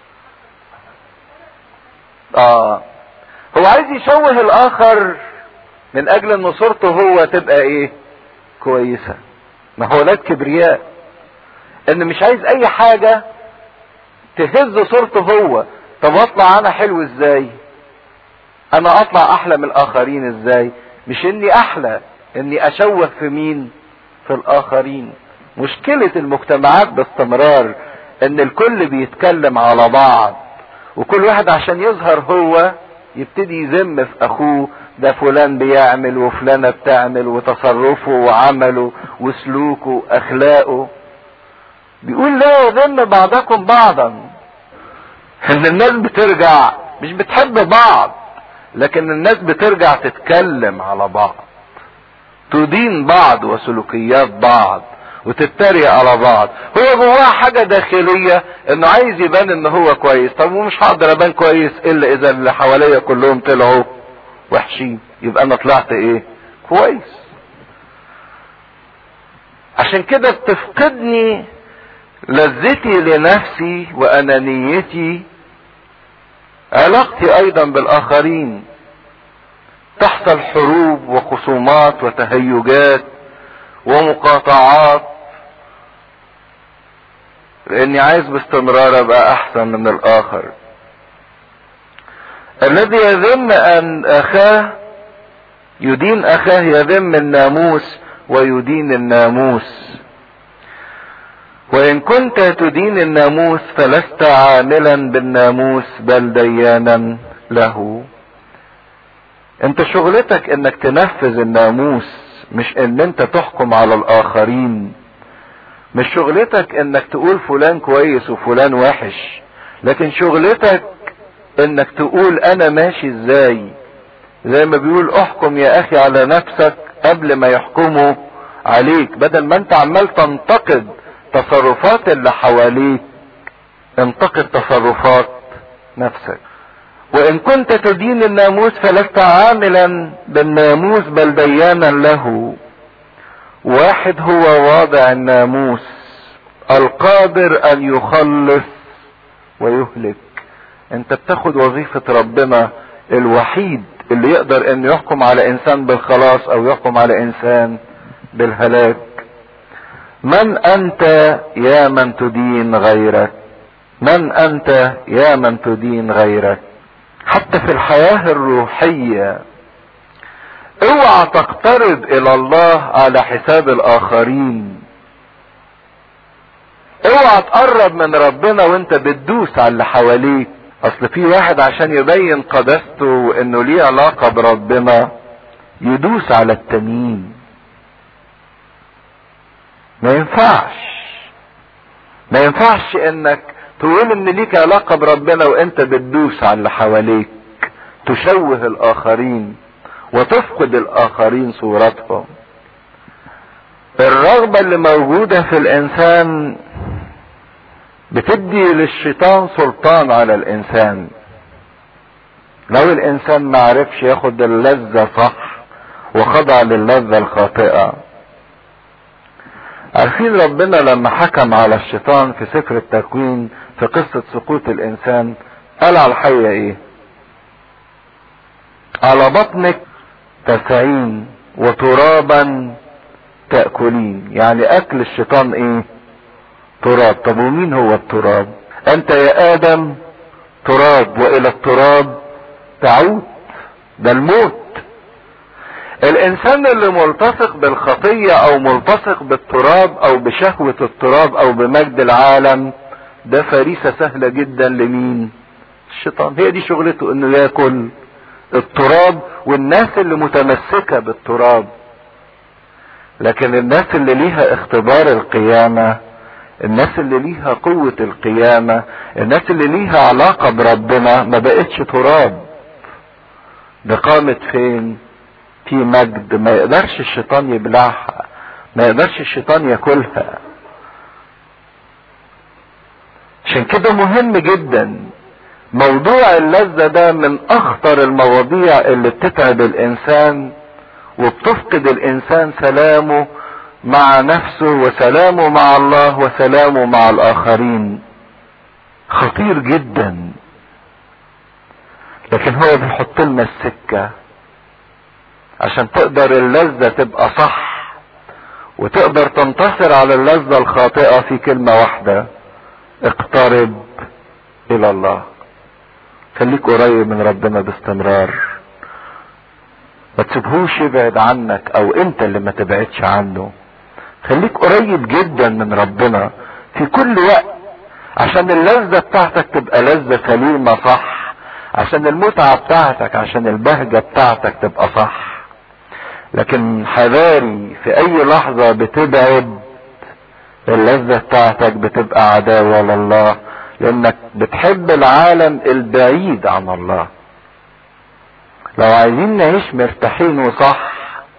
اه هو عايز يشوه الاخر من اجل ان صورته هو تبقى ايه كويسة ما هو ده الكبرياء ان مش عايز اي حاجة تهز صورته هو طب اطلع انا حلو ازاي انا اطلع احلى من الاخرين ازاي مش اني احلى اني اشوه في مين في الاخرين مشكلة المجتمعات باستمرار ان الكل بيتكلم على بعض وكل واحد عشان يظهر هو يبتدي يذم في اخوه ده فلان بيعمل وفلانة بتعمل وتصرفه وعمله وسلوكه واخلاقه بيقول لا يذم بعضكم بعضا ان الناس بترجع مش بتحب بعض لكن الناس بترجع تتكلم على بعض تدين بعض وسلوكيات بعض وتتريق على بعض هو جواه حاجة داخلية انه عايز يبان ان هو كويس طب ومش هقدر ابان كويس الا اذا اللي حواليا كلهم طلعوا وحشين يبقى انا طلعت ايه كويس عشان كده بتفقدني لذتي لنفسي وانانيتي علاقتي ايضا بالاخرين تحصل حروب وخصومات وتهيجات ومقاطعات لاني عايز باستمرار ابقى احسن من الاخر الذي يذم ان اخاه يدين اخاه يذم الناموس ويدين الناموس وان كنت تدين الناموس فلست عاملا بالناموس بل ديانا له انت شغلتك انك تنفذ الناموس مش ان انت تحكم على الاخرين مش شغلتك انك تقول فلان كويس وفلان وحش لكن شغلتك انك تقول انا ماشي ازاي زي ما بيقول احكم يا اخي على نفسك قبل ما يحكموا عليك بدل ما انت عمال تنتقد تصرفات اللي حواليك انتقد تصرفات نفسك وان كنت تدين الناموس فلست عاملا بالناموس بل ديانا له واحد هو واضع الناموس القادر ان يخلص ويهلك انت بتاخد وظيفة ربنا الوحيد اللي يقدر انه يحكم على انسان بالخلاص او يحكم على انسان بالهلاك من انت يا من تدين غيرك من انت يا من تدين غيرك حتى في الحياة الروحية اوعى تقترب الى الله على حساب الاخرين اوعى تقرب من ربنا وانت بتدوس على اللي حواليك اصل في واحد عشان يبين قداسته وانه ليه علاقة بربنا يدوس على التانيين ما ينفعش ما ينفعش انك تقول ان ليك علاقة بربنا وانت بتدوس على اللي حواليك تشوه الاخرين وتفقد الاخرين صورتهم الرغبة اللي موجودة في الانسان بتدي للشيطان سلطان على الانسان لو الانسان ما عرفش ياخد اللذة صح وخضع للذة الخاطئة عارفين ربنا لما حكم على الشيطان في سفر التكوين في قصة سقوط الانسان قال على الحية ايه على بطنك تسعين وترابا تأكلين يعني اكل الشيطان ايه تراب طب ومين هو التراب انت يا ادم تراب والى التراب تعود ده الموت الانسان اللي ملتصق بالخطية او ملتصق بالتراب او بشهوة التراب او بمجد العالم ده فريسة سهلة جدا لمين الشيطان هي دي شغلته انه ياكل التراب والناس اللي متمسكة بالتراب لكن الناس اللي ليها اختبار القيامة الناس اللي ليها قوة القيامة الناس اللي ليها علاقة بربنا ما بقتش تراب ده قامت فين في مجد ما يقدرش الشيطان يبلعها ما يقدرش الشيطان ياكلها عشان كده مهم جدا موضوع اللذة ده من اخطر المواضيع اللي بتتعب الانسان وبتفقد الانسان سلامه مع نفسه وسلامه مع الله وسلامه مع الاخرين خطير جدا لكن هو بيحط لنا السكه عشان تقدر اللذة تبقى صح وتقدر تنتصر على اللذة الخاطئة في كلمة واحدة اقترب الى الله خليك قريب من ربنا باستمرار ما تسيبهوش يبعد عنك او انت اللي ما تبعدش عنه خليك قريب جدا من ربنا في كل وقت عشان اللذة بتاعتك تبقى لذة سليمة صح عشان المتعة بتاعتك عشان البهجة بتاعتك تبقى صح لكن حذاري في اي لحظة بتبعد اللذة بتاعتك بتبقى عداوة لله لانك بتحب العالم البعيد عن الله لو عايزين نعيش مرتاحين وصح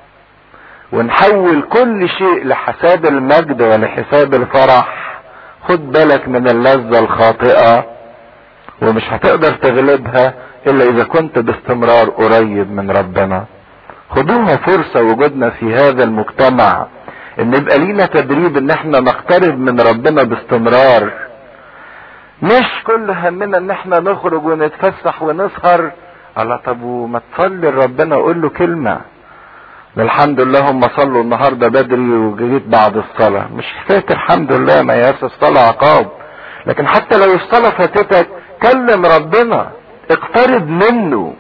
ونحول كل شيء لحساب المجد ولحساب الفرح خد بالك من اللذة الخاطئة ومش هتقدر تغلبها الا اذا كنت باستمرار قريب من ربنا خدوها فرصة وجودنا في هذا المجتمع ان يبقى لينا تدريب ان احنا نقترب من ربنا باستمرار مش كل همنا ان احنا نخرج ونتفسح ونسهر الله طب وما تصلي لربنا وقول له كلمة الحمد لله هم صلوا النهارده بدري وجيت بعد الصلاة مش فاكر الحمد لله ما ياس الصلاة عقاب لكن حتى لو الصلاة فاتتك كلم ربنا اقترب منه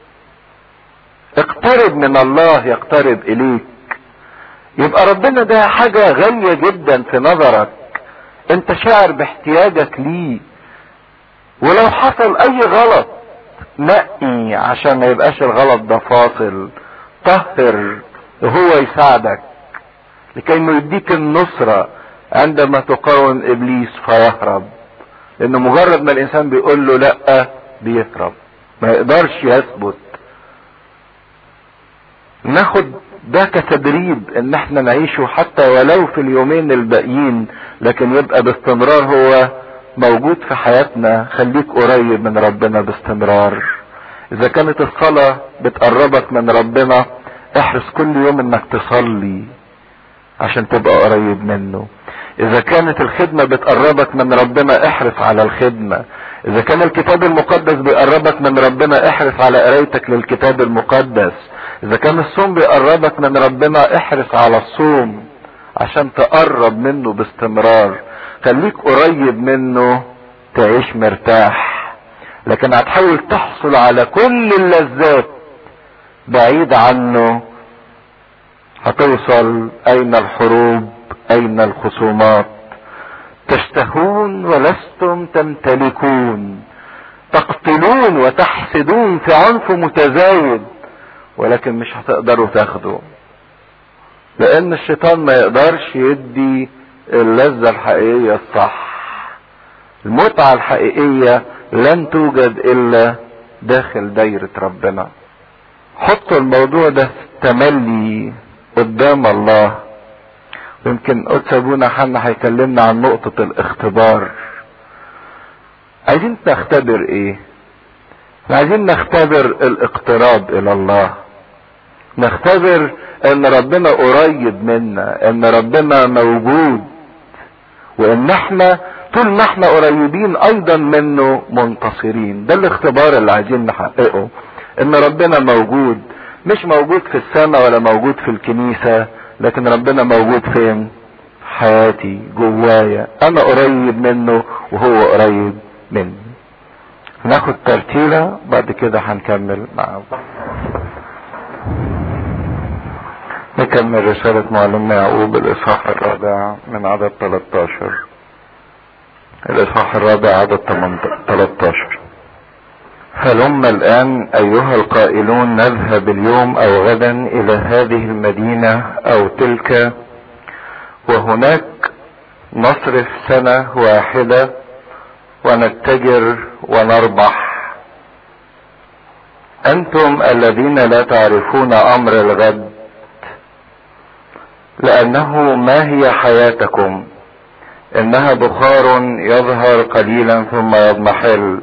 اقترب من الله يقترب اليك يبقى ربنا ده حاجة غالية جدا في نظرك انت شاعر باحتياجك ليه ولو حصل اي غلط نقي عشان ما يبقاش الغلط ده فاصل طهر وهو يساعدك لكي ما يديك النصرة عندما تقاوم ابليس فيهرب لانه مجرد ما الانسان بيقول له لا بيهرب ما يقدرش يثبت ناخد ده كتدريب ان احنا نعيشه حتى ولو في اليومين الباقيين لكن يبقى باستمرار هو موجود في حياتنا خليك قريب من ربنا باستمرار اذا كانت الصلاة بتقربك من ربنا احرص كل يوم انك تصلي عشان تبقى قريب منه اذا كانت الخدمة بتقربك من ربنا احرص على الخدمة اذا كان الكتاب المقدس بيقربك من ربنا احرص على قرايتك للكتاب المقدس اذا كان الصوم بيقربك من ربنا احرص على الصوم عشان تقرب منه باستمرار خليك قريب منه تعيش مرتاح لكن هتحاول تحصل على كل اللذات بعيد عنه هتوصل اين الحروب اين الخصومات تشتهون ولستم تمتلكون تقتلون وتحسدون في عنف متزايد ولكن مش هتقدروا تاخدوا لان الشيطان ما يقدرش يدي اللذة الحقيقية الصح المتعة الحقيقية لن توجد الا داخل دايرة ربنا حطوا الموضوع ده في تملي قدام الله ويمكن قدس ابونا حنا هيكلمنا عن نقطة الاختبار عايزين نختبر ايه عايزين نختبر الاقتراب الى الله نختبر ان ربنا قريب منا ان ربنا موجود وان احنا طول ما احنا قريبين ايضا منه منتصرين ده الاختبار اللي عايزين نحققه ان ربنا موجود مش موجود في السماء ولا موجود في الكنيسة لكن ربنا موجود فين حياتي جوايا انا قريب منه وهو قريب مني ناخد ترتيلة بعد كده هنكمل مع نكمل رسالة معلمنا يعقوب الإصحاح الرابع من عدد 13 الإصحاح الرابع عدد 13 هلم الآن أيها القائلون نذهب اليوم أو غدا إلى هذه المدينة أو تلك وهناك نصرف سنة واحدة ونتجر ونربح أنتم الذين لا تعرفون أمر الغد لأنه ما هي حياتكم إنها بخار يظهر قليلا ثم يضمحل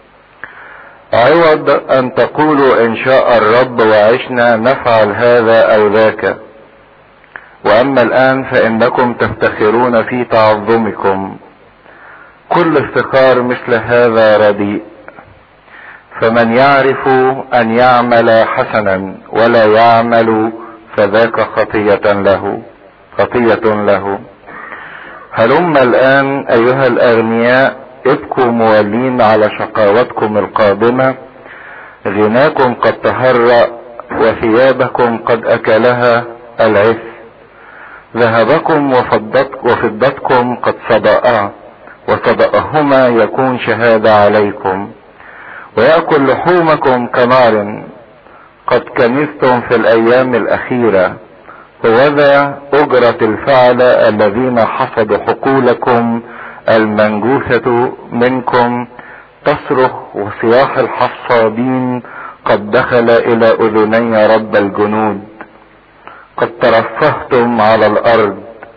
عوض أن تقولوا إن شاء الرب وعشنا نفعل هذا أو ذاك وأما الآن فإنكم تفتخرون في تعظمكم كل افتخار مثل هذا رديء فمن يعرف أن يعمل حسنا ولا يعمل فذاك خطية له خطية له هلم الآن أيها الأغنياء ابكوا مولين على شقاوتكم القادمة غناكم قد تهرأ وثيابكم قد أكلها العث ذهبكم وفضتك وفضتكم قد صدأا وصدأهما يكون شهادة عليكم ويأكل لحومكم كنار قد كنستم في الأيام الأخيرة وذا أجرة الفعل الذين حصدوا حقولكم المنجوسة منكم تصرخ وصياح الحصادين قد دخل إلى أذني رب الجنود قد ترفهتم على الأرض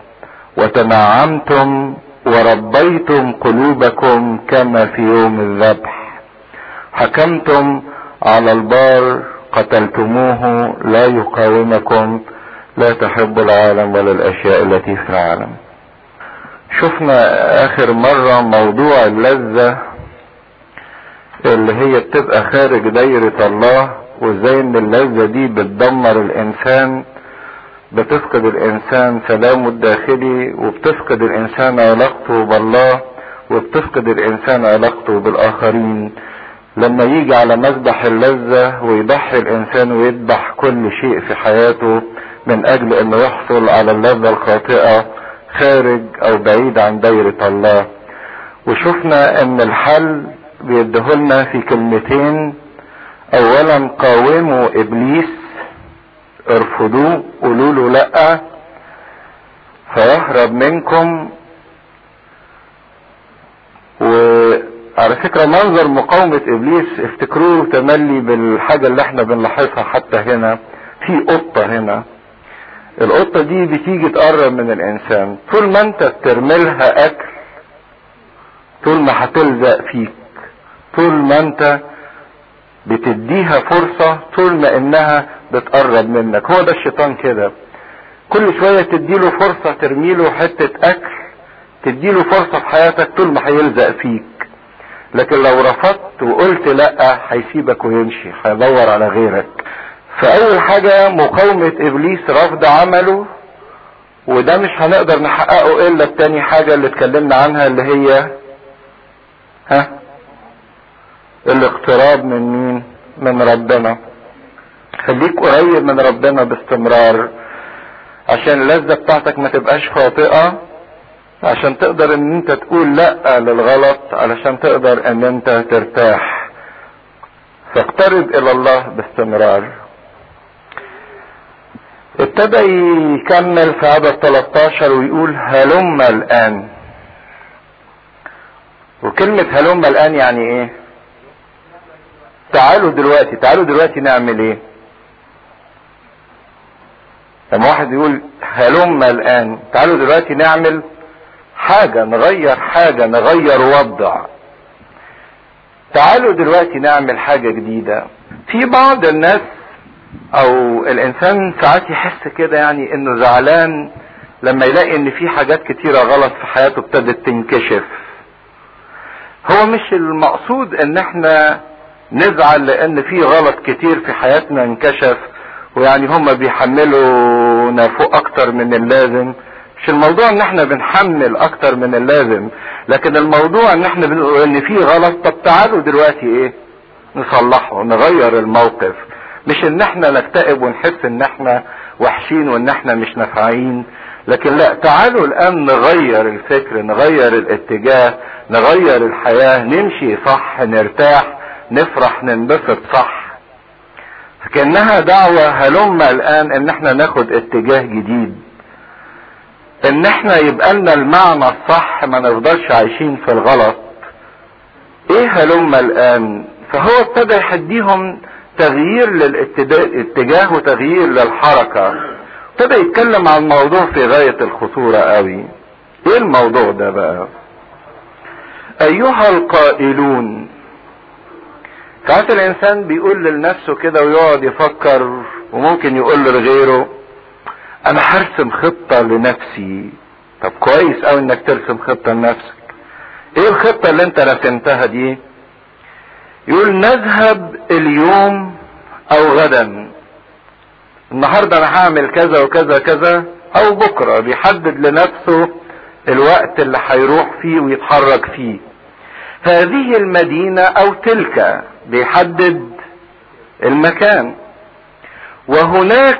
وتنعمتم وربيتم قلوبكم كما في يوم الذبح حكمتم على البار قتلتموه لا يقاومكم لا تحب العالم ولا الاشياء التي في العالم شفنا اخر مرة موضوع اللذة اللي هي بتبقى خارج دايرة الله وازاي ان اللذة دي بتدمر الانسان بتفقد الانسان سلامه الداخلي وبتفقد الانسان علاقته بالله وبتفقد الانسان علاقته بالاخرين لما يجي على مذبح اللذة ويضحي الانسان ويذبح كل شيء في حياته من اجل انه يحصل على اللذة الخاطئة خارج او بعيد عن دايرة الله وشفنا ان الحل بيديهولنا في كلمتين اولا قاوموا ابليس ارفضوه قولوا له لا فيهرب منكم وعلى فكرة منظر مقاومة ابليس افتكروه تملي بالحاجة اللي احنا بنلاحظها حتى هنا في قطة هنا القطة دي بتيجي تقرب من الانسان طول ما انت بترملها اكل طول ما هتلزق فيك طول ما انت بتديها فرصة طول ما انها بتقرب منك هو ده الشيطان كده كل شوية تديله فرصة ترميله حتة اكل تديله فرصة في حياتك طول ما هيلزق فيك لكن لو رفضت وقلت لا هيسيبك ويمشي هيدور على غيرك فاول حاجة مقاومة ابليس رفض عمله وده مش هنقدر نحققه الا بتاني حاجة اللي اتكلمنا عنها اللي هي ها الاقتراب من مين من ربنا خليك قريب من ربنا باستمرار عشان اللذة بتاعتك ما تبقاش خاطئة عشان تقدر ان انت تقول لا للغلط علشان تقدر ان انت ترتاح فاقترب الى الله باستمرار ابتدى يكمل في عدد 13 ويقول هلم الآن وكلمة هلم الآن يعني ايه تعالوا دلوقتي تعالوا دلوقتي نعمل ايه لما واحد يقول هلم الآن تعالوا دلوقتي نعمل حاجة نغير حاجة نغير وضع تعالوا دلوقتي نعمل حاجة جديدة في بعض الناس او الانسان ساعات يحس كده يعني انه زعلان لما يلاقي ان في حاجات كتيرة غلط في حياته ابتدت تنكشف هو مش المقصود ان احنا نزعل لان في غلط كتير في حياتنا انكشف ويعني هم بيحملوا فوق اكتر من اللازم مش الموضوع ان احنا بنحمل اكتر من اللازم لكن الموضوع ان احنا بنقول ان في غلط طب تعالوا دلوقتي ايه نصلحه نغير الموقف مش ان احنا نكتئب ونحس ان احنا وحشين وان احنا مش نافعين لكن لا تعالوا الان نغير الفكر نغير الاتجاه نغير الحياة نمشي صح نرتاح نفرح ننبسط صح فكأنها دعوة هلم الان ان احنا ناخد اتجاه جديد ان احنا يبقى لنا المعنى الصح ما نفضلش عايشين في الغلط ايه هلم الان فهو ابتدى يحديهم تغيير للاتجاه وتغيير للحركة ابتدى يتكلم عن موضوع في غاية الخطورة قوي ايه الموضوع ده بقى ايها القائلون ساعات الانسان بيقول لنفسه كده ويقعد يفكر وممكن يقول لغيره انا هرسم خطة لنفسي طب كويس اوي انك ترسم خطة لنفسك ايه الخطة اللي انت رسمتها دي يقول نذهب اليوم او غدا النهاردة انا هعمل كذا وكذا كذا او بكرة بيحدد لنفسه الوقت اللي هيروح فيه ويتحرك فيه هذه المدينة او تلك بيحدد المكان وهناك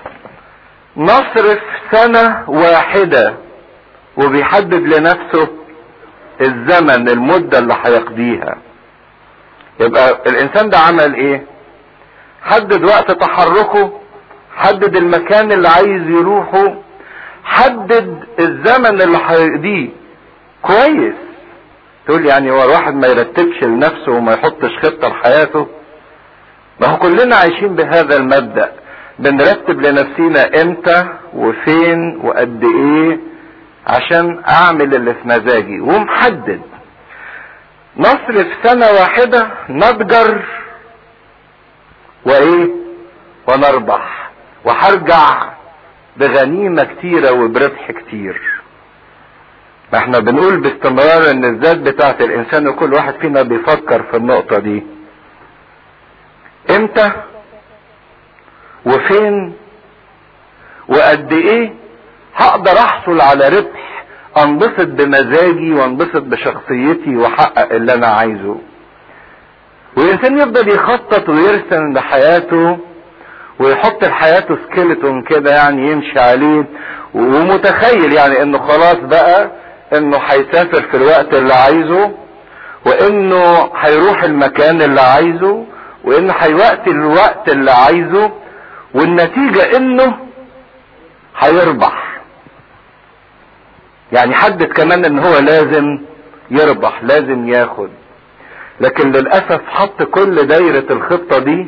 نصرف سنة واحدة وبيحدد لنفسه الزمن المدة اللي هيقضيها يبقى الانسان ده عمل ايه حدد وقت تحركه حدد المكان اللي عايز يروحه حدد الزمن اللي هيقضيه كويس تقول يعني هو الواحد ما يرتبش لنفسه وما يحطش خطة لحياته ما هو كلنا عايشين بهذا المبدأ بنرتب لنفسينا امتى وفين وقد ايه عشان اعمل اللي في مزاجي ومحدد نصرف سنة واحدة نتجر وايه ونربح وهرجع بغنيمة كتيرة وبربح كتير ما احنا بنقول باستمرار ان الذات بتاعت الانسان وكل واحد فينا بيفكر في النقطة دي امتى وفين وقد ايه هقدر احصل على ربح انبسط بمزاجي وانبسط بشخصيتي واحقق اللي انا عايزه والانسان يفضل يخطط ويرسم لحياته ويحط لحياته سكيلتون كده يعني يمشي عليه ومتخيل يعني انه خلاص بقى انه هيسافر في الوقت اللي عايزه وانه هيروح المكان اللي عايزه وانه هيوقت الوقت اللي عايزه والنتيجة انه هيربح يعني حدد كمان ان هو لازم يربح لازم ياخد لكن للأسف حط كل دايرة الخطة دي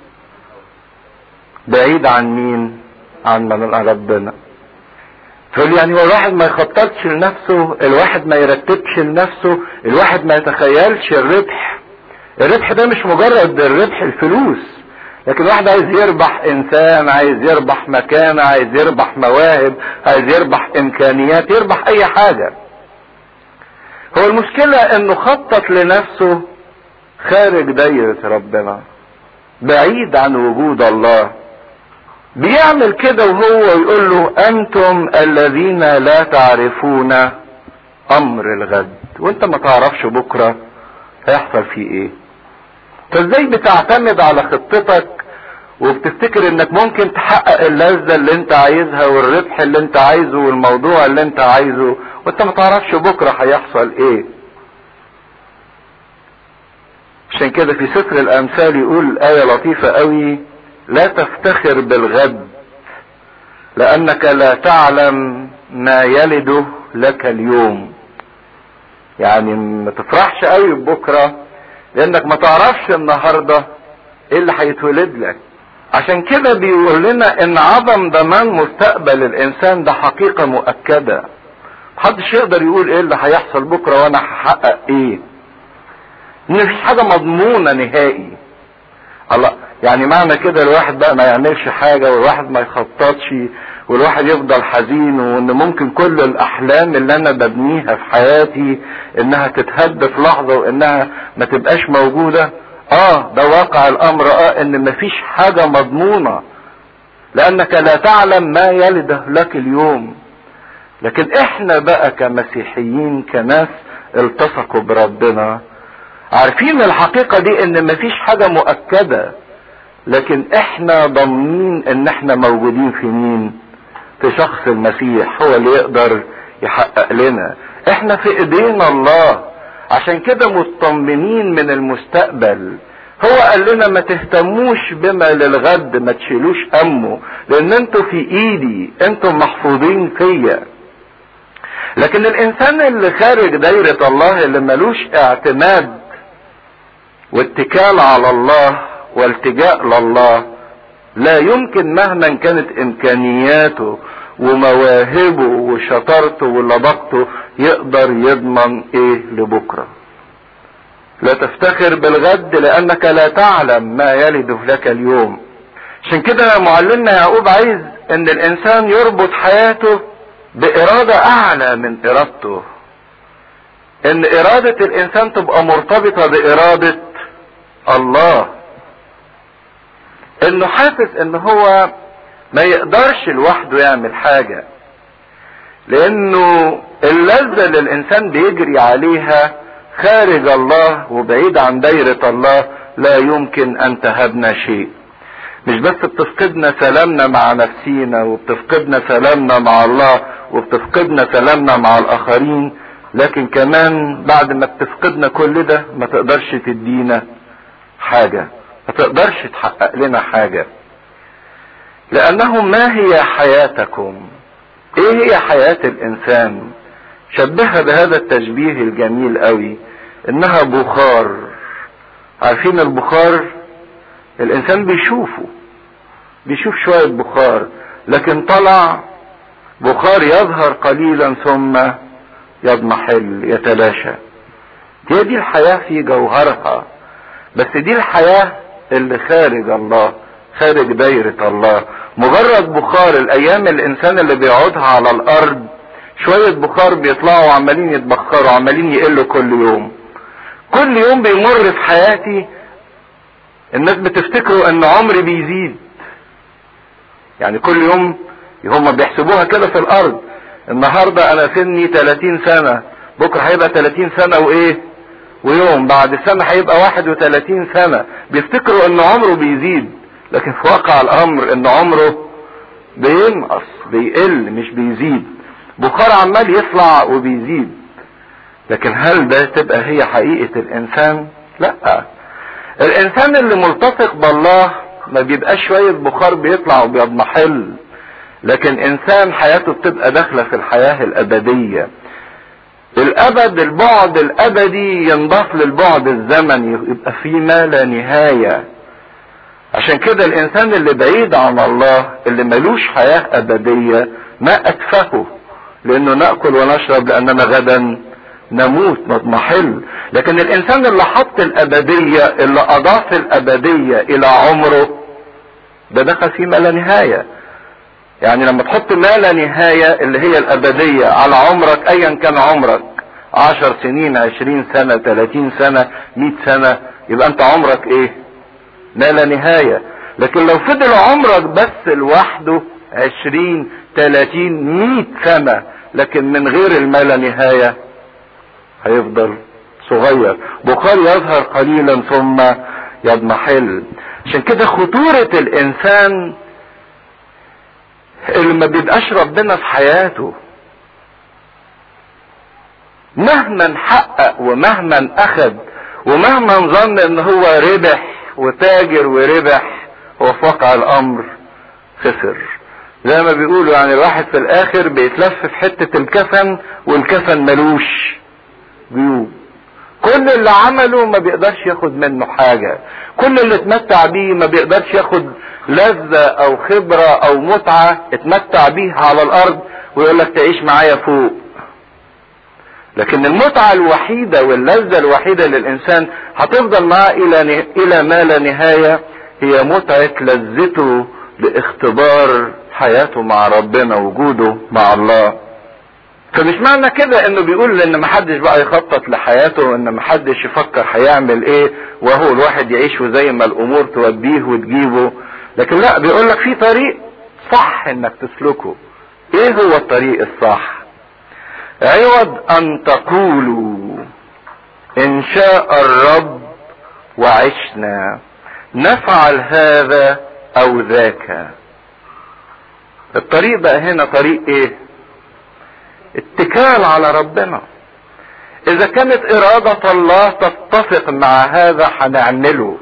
بعيد عن مين عن من ربنا تقول يعني هو الواحد ما يخططش لنفسه الواحد ما يرتبش لنفسه الواحد ما يتخيلش الربح الربح ده مش مجرد الربح الفلوس لكن الواحد عايز يربح انسان عايز يربح مكانة عايز يربح مواهب عايز يربح امكانيات يربح اي حاجة هو المشكلة انه خطط لنفسه خارج دايرة ربنا بعيد عن وجود الله بيعمل كده وهو يقول له انتم الذين لا تعرفون امر الغد وانت ما تعرفش بكرة هيحصل فيه ايه فازاي بتعتمد على خطتك وبتفتكر انك ممكن تحقق اللذة اللي انت عايزها والربح اللي انت عايزه والموضوع اللي انت عايزه وانت ما تعرفش بكرة هيحصل ايه عشان كده في سفر الامثال يقول آية لطيفة قوي لا تفتخر بالغد لانك لا تعلم ما يلده لك اليوم يعني ما تفرحش قوي بكره لانك ما تعرفش النهارده ايه اللي هيتولد لك عشان كده بيقول لنا ان عدم ضمان مستقبل الانسان ده حقيقه مؤكده محدش يقدر يقول ايه اللي هيحصل بكره وانا هحقق ايه ان مفيش حاجه مضمونه نهائي الله يعني معنى كده الواحد بقى ما يعملش حاجه والواحد ما يخططش والواحد يفضل حزين وان ممكن كل الاحلام اللي انا ببنيها في حياتي انها تتهد في لحظه وانها ما تبقاش موجوده اه ده واقع الامر اه ان مفيش حاجه مضمونه لانك لا تعلم ما يلده لك اليوم لكن احنا بقى كمسيحيين كناس التصقوا بربنا عارفين الحقيقة دي ان مفيش حاجة مؤكدة لكن احنا ضامنين ان احنا موجودين في مين في شخص المسيح هو اللي يقدر يحقق لنا احنا في ايدينا الله عشان كده مطمنين من المستقبل هو قال لنا ما تهتموش بما للغد ما تشيلوش همه لان انتوا في ايدي انتم محفوظين فيا لكن الانسان اللي خارج دايرة الله اللي ملوش اعتماد واتكال على الله والتجاء لله لا يمكن مهما كانت امكانياته ومواهبه وشطارته ولبقته يقدر يضمن ايه لبكره لا تفتخر بالغد لانك لا تعلم ما يلده لك اليوم عشان كده معلمنا يعقوب عايز ان الانسان يربط حياته بارادة اعلى من ارادته ان ارادة الانسان تبقى مرتبطة بارادة الله انه حاسس ان هو ما يقدرش لوحده يعمل حاجة لانه اللذة اللي الانسان بيجري عليها خارج الله وبعيد عن دايرة الله لا يمكن ان تهبنا شيء مش بس بتفقدنا سلامنا مع نفسينا وبتفقدنا سلامنا مع الله وبتفقدنا سلامنا مع الاخرين لكن كمان بعد ما بتفقدنا كل ده ما تقدرش تدينا حاجة ما تقدرش تحقق لنا حاجة لانه ما هي حياتكم ايه هي حياة الانسان شبهها بهذا التشبيه الجميل قوي انها بخار عارفين البخار الانسان بيشوفه بيشوف شوية بخار لكن طلع بخار يظهر قليلا ثم يضمحل يتلاشى هي دي الحياة في جوهرها بس دي الحياة اللي خارج الله خارج دايرة الله مجرد بخار الايام الانسان اللي بيقعدها على الارض شوية بخار بيطلعوا وعمالين يتبخروا عمالين يقلوا كل يوم كل يوم بيمر في حياتي الناس بتفتكروا ان عمري بيزيد يعني كل يوم هم بيحسبوها كده في الارض النهاردة انا سني 30 سنة بكرة هيبقى 30 سنة وايه ويوم بعد سنة هيبقى 31 سنة بيفتكروا ان عمره بيزيد لكن في واقع الامر ان عمره بينقص بيقل مش بيزيد بخار عمال يطلع وبيزيد لكن هل ده تبقى هي حقيقة الانسان لا الانسان اللي ملتصق بالله ما بيبقاش شوية بخار بيطلع وبيضمحل لكن انسان حياته بتبقى داخلة في الحياة الابدية الابد البعد الابدي ينضاف للبعد الزمني يبقى في ما لا نهاية عشان كده الانسان اللي بعيد عن الله اللي ملوش حياة ابدية ما اتفهه لانه ناكل ونشرب لاننا غدا نموت نضمحل لكن الانسان اللي حط الابدية اللي اضاف الابدية الى عمره ده دخل في ما لا نهاية يعني لما تحط ما لا نهاية اللي هي الابدية على عمرك ايا كان عمرك عشر سنين عشرين سنة تلاتين سنة مئة سنة يبقى انت عمرك ايه ما لا نهاية لكن لو فضل عمرك بس لوحده عشرين تلاتين مئة سنة لكن من غير الما لا نهاية هيفضل صغير بخار يظهر قليلا ثم يضمحل عشان كده خطورة الانسان اللي ما بيبقاش ربنا في حياته مهما حقق ومهما اخذ ومهما ظن ان هو ربح وتاجر وربح هو في واقع الامر خسر زي ما بيقولوا يعني الواحد في الاخر بيتلف في حتة الكفن والكفن ملوش جيوب كل اللي عمله ما بيقدرش ياخد منه حاجة كل اللي اتمتع بيه ما بيقدرش ياخد لذة او خبرة او متعة اتمتع بيها على الارض ويقول لك تعيش معايا فوق لكن المتعة الوحيدة واللذة الوحيدة للإنسان هتفضل معاه إلى إلى ما لا نهاية هي متعة لذته لاختبار حياته مع ربنا وجوده مع الله فمش معنى كده انه بيقول ان محدش بقى يخطط لحياته وان محدش يفكر هيعمل ايه وهو الواحد يعيش زي ما الامور توديه وتجيبه لكن لا بيقول لك في طريق صح انك تسلكه ايه هو الطريق الصح عوض ان تقولوا ان شاء الرب وعشنا نفعل هذا او ذاك الطريق بقى هنا طريق ايه اتكال على ربنا اذا كانت ارادة الله تتفق مع هذا هنعمله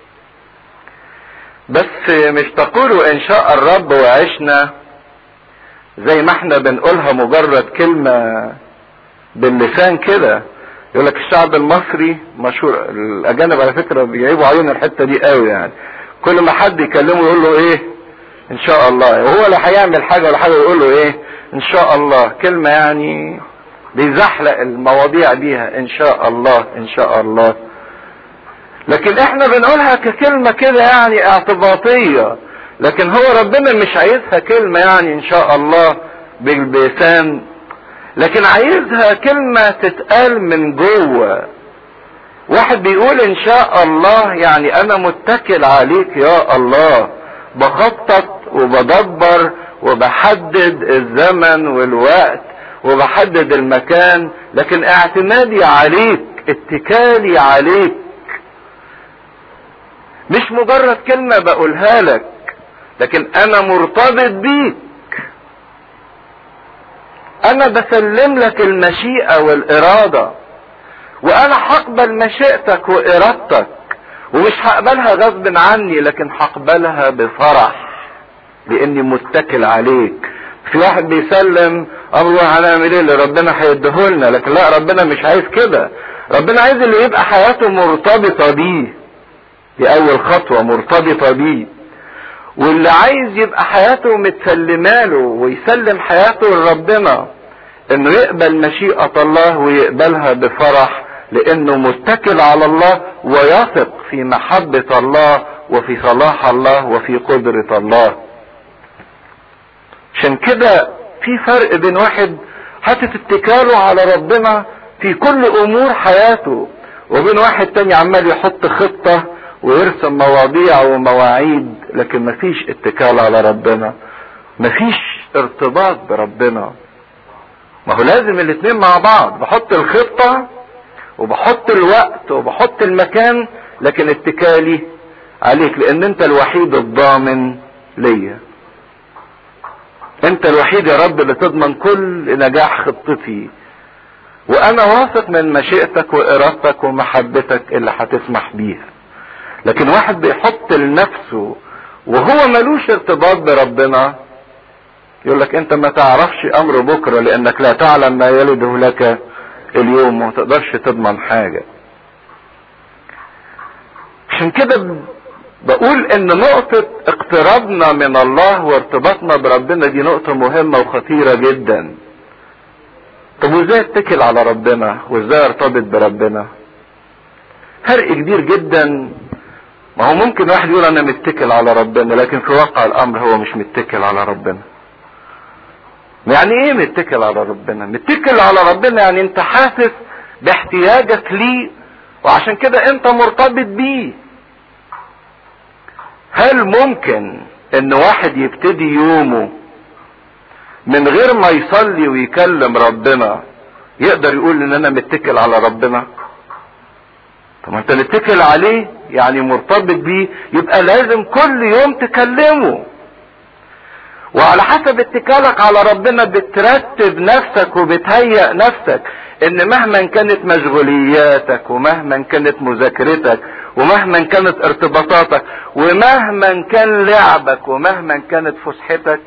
بس مش تقولوا ان شاء الرب وعشنا زي ما احنا بنقولها مجرد كلمة باللسان كده يقول لك الشعب المصري مشهور الاجانب على فكرة بيجيبوا عيون الحتة دي قوي يعني كل ما حد يكلمه يقول له ايه ان شاء الله وهو لا هيعمل حاجة ولا حاجة يقول له ايه ان شاء الله كلمة يعني بيزحلق المواضيع بيها ان شاء الله ان شاء الله لكن احنا بنقولها ككلمة كده يعني اعتباطية لكن هو ربنا مش عايزها كلمة يعني ان شاء الله باللسان لكن عايزها كلمة تتقال من جوه واحد بيقول ان شاء الله يعني انا متكل عليك يا الله بخطط وبدبر وبحدد الزمن والوقت وبحدد المكان لكن اعتمادي عليك اتكالي عليك مش مجرد كلمة بقولها لك لكن انا مرتبط بيك انا بسلم لك المشيئة والارادة وانا هقبل مشيئتك وارادتك ومش هقبلها غصب عني لكن هقبلها بفرح لاني متكل عليك في واحد بيسلم الله هنعمل ايه اللي ربنا هيديهولنا لكن لا ربنا مش عايز كده ربنا عايز اللي يبقى حياته مرتبطة بيه دي اول خطوة مرتبطة بيه واللي عايز يبقى حياته متسلماله ويسلم حياته لربنا انه يقبل مشيئة الله ويقبلها بفرح لانه متكل على الله ويثق في محبة الله وفي صلاح الله وفي قدرة الله عشان كده في فرق بين واحد حاطط اتكاله على ربنا في كل امور حياته وبين واحد تاني عمال يحط خطة ويرسم مواضيع ومواعيد لكن مفيش اتكال على ربنا مفيش ارتباط بربنا ما هو لازم الاتنين مع بعض بحط الخطة وبحط الوقت وبحط المكان لكن اتكالي عليك لان انت الوحيد الضامن ليا انت الوحيد يا رب اللي تضمن كل نجاح خطتي وانا واثق من مشيئتك وارادتك ومحبتك اللي هتسمح بيها لكن واحد بيحط لنفسه وهو ملوش ارتباط بربنا يقول لك انت ما تعرفش امر بكره لانك لا تعلم ما يلده لك اليوم وما تقدرش تضمن حاجه عشان كده بقول ان نقطة اقترابنا من الله وارتباطنا بربنا دي نقطة مهمة وخطيرة جدا طب وازاي اتكل على ربنا وازاي ارتبط بربنا فرق كبير جدا ما هو ممكن واحد يقول انا متكل على ربنا لكن في واقع الامر هو مش متكل على ربنا يعني ايه متكل على ربنا متكل على ربنا يعني انت حاسس باحتياجك ليه وعشان كده انت مرتبط بيه هل ممكن ان واحد يبتدي يومه من غير ما يصلي ويكلم ربنا يقدر يقول ان انا متكل على ربنا طب انت متكل عليه يعني مرتبط بيه يبقى لازم كل يوم تكلمه وعلى حسب اتكالك على ربنا بترتب نفسك وبتهيأ نفسك ان مهما كانت مشغولياتك ومهما كانت مذاكرتك ومهما كانت ارتباطاتك ومهما كان لعبك ومهما كانت فسحتك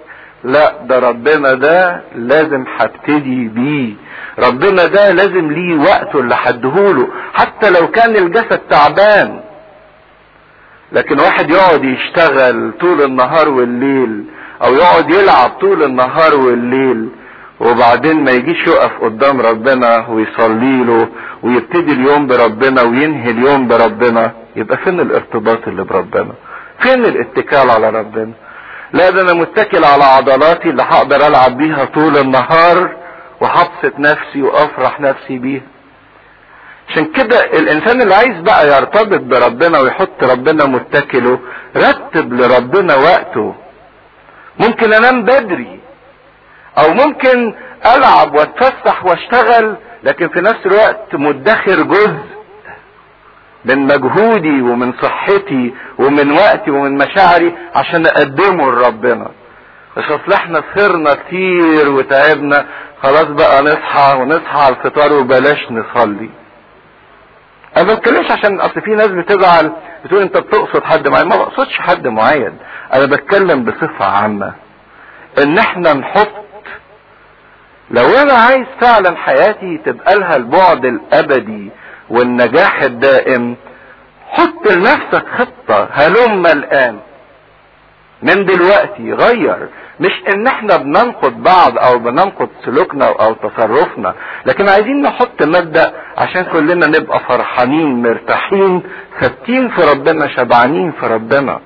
لا ده ربنا ده لازم هبتدي بيه ربنا ده لازم ليه وقته اللي حدهوله حتى لو كان الجسد تعبان لكن واحد يقعد يشتغل طول النهار والليل او يقعد يلعب طول النهار والليل وبعدين ما يجيش يقف قدام ربنا ويصلي له ويبتدي اليوم بربنا وينهي اليوم بربنا يبقى فين الارتباط اللي بربنا فين الاتكال على ربنا لا ده انا متكل على عضلاتي اللي هقدر العب بيها طول النهار وهبسط نفسي وافرح نفسي بيها عشان كده الانسان اللي عايز بقى يرتبط بربنا ويحط ربنا متكله رتب لربنا وقته ممكن انام بدري او ممكن العب واتفسح واشتغل لكن في نفس الوقت مدخر جزء من مجهودي ومن صحتي ومن وقتي ومن مشاعري عشان اقدمه لربنا بس اصل احنا سهرنا كتير وتعبنا خلاص بقى نصحى ونصحى على الفطار وبلاش نصلي انا ما بتكلمش عشان اصل في ناس بتزعل بتقول انت بتقصد حد معين ما بقصدش حد معين انا بتكلم بصفة عامة ان احنا نحط لو انا عايز فعلا حياتي تبقى لها البعد الابدي والنجاح الدائم حط لنفسك خطة هلم الان من دلوقتي غير مش ان احنا بننقد بعض او بننقد سلوكنا او تصرفنا لكن عايزين نحط مبدأ عشان كلنا نبقى فرحانين مرتاحين ثابتين في ربنا شبعانين في ربنا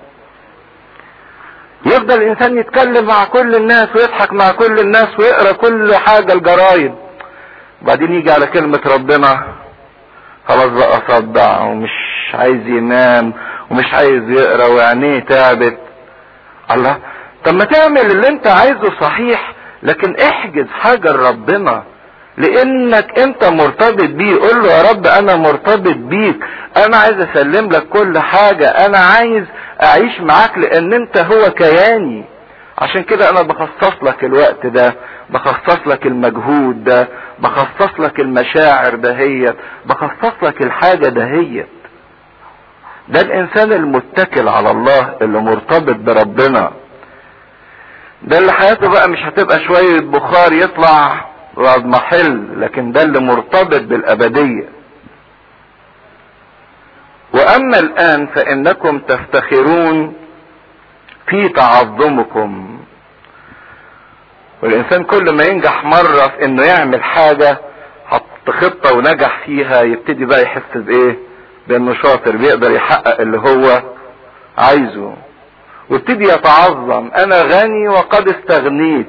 يفضل الانسان يتكلم مع كل الناس ويضحك مع كل الناس ويقرا كل حاجة الجرايد وبعدين يجي على كلمة ربنا خلاص بقى صدع ومش عايز ينام ومش عايز يقرا وعينيه تعبت الله طب ما تعمل اللي انت عايزه صحيح لكن احجز حاجة لربنا لانك انت مرتبط بيه قول له يا رب انا مرتبط بيك انا عايز اسلم لك كل حاجة انا عايز اعيش معاك لان انت هو كياني عشان كده انا بخصص لك الوقت ده بخصص لك المجهود ده بخصص لك المشاعر دهيت بخصص لك الحاجة دهيت ده الانسان المتكل على الله اللي مرتبط بربنا ده اللي حياته بقى مش هتبقى شوية بخار يطلع واضمحل لكن ده اللي مرتبط بالابدية واما الان فانكم تفتخرون في تعظمكم والانسان كل ما ينجح مرة في انه يعمل حاجة حط خطة ونجح فيها يبتدي بقى يحس بايه بانه شاطر بيقدر يحقق اللي هو عايزه وابتدي يتعظم انا غني وقد استغنيت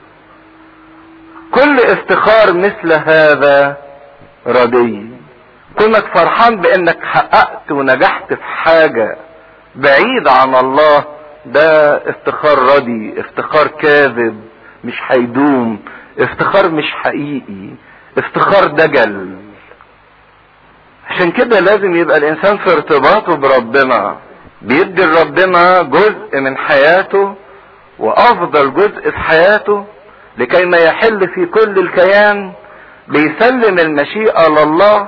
كل افتخار مثل هذا ردي كونك فرحان بانك حققت ونجحت في حاجة بعيد عن الله ده افتخار ردي افتخار كاذب مش هيدوم افتخار مش حقيقي افتخار دجل عشان كده لازم يبقى الانسان في ارتباطه بربنا بيدي لربنا جزء من حياته وافضل جزء في حياته لكي ما يحل في كل الكيان بيسلم المشيئة لله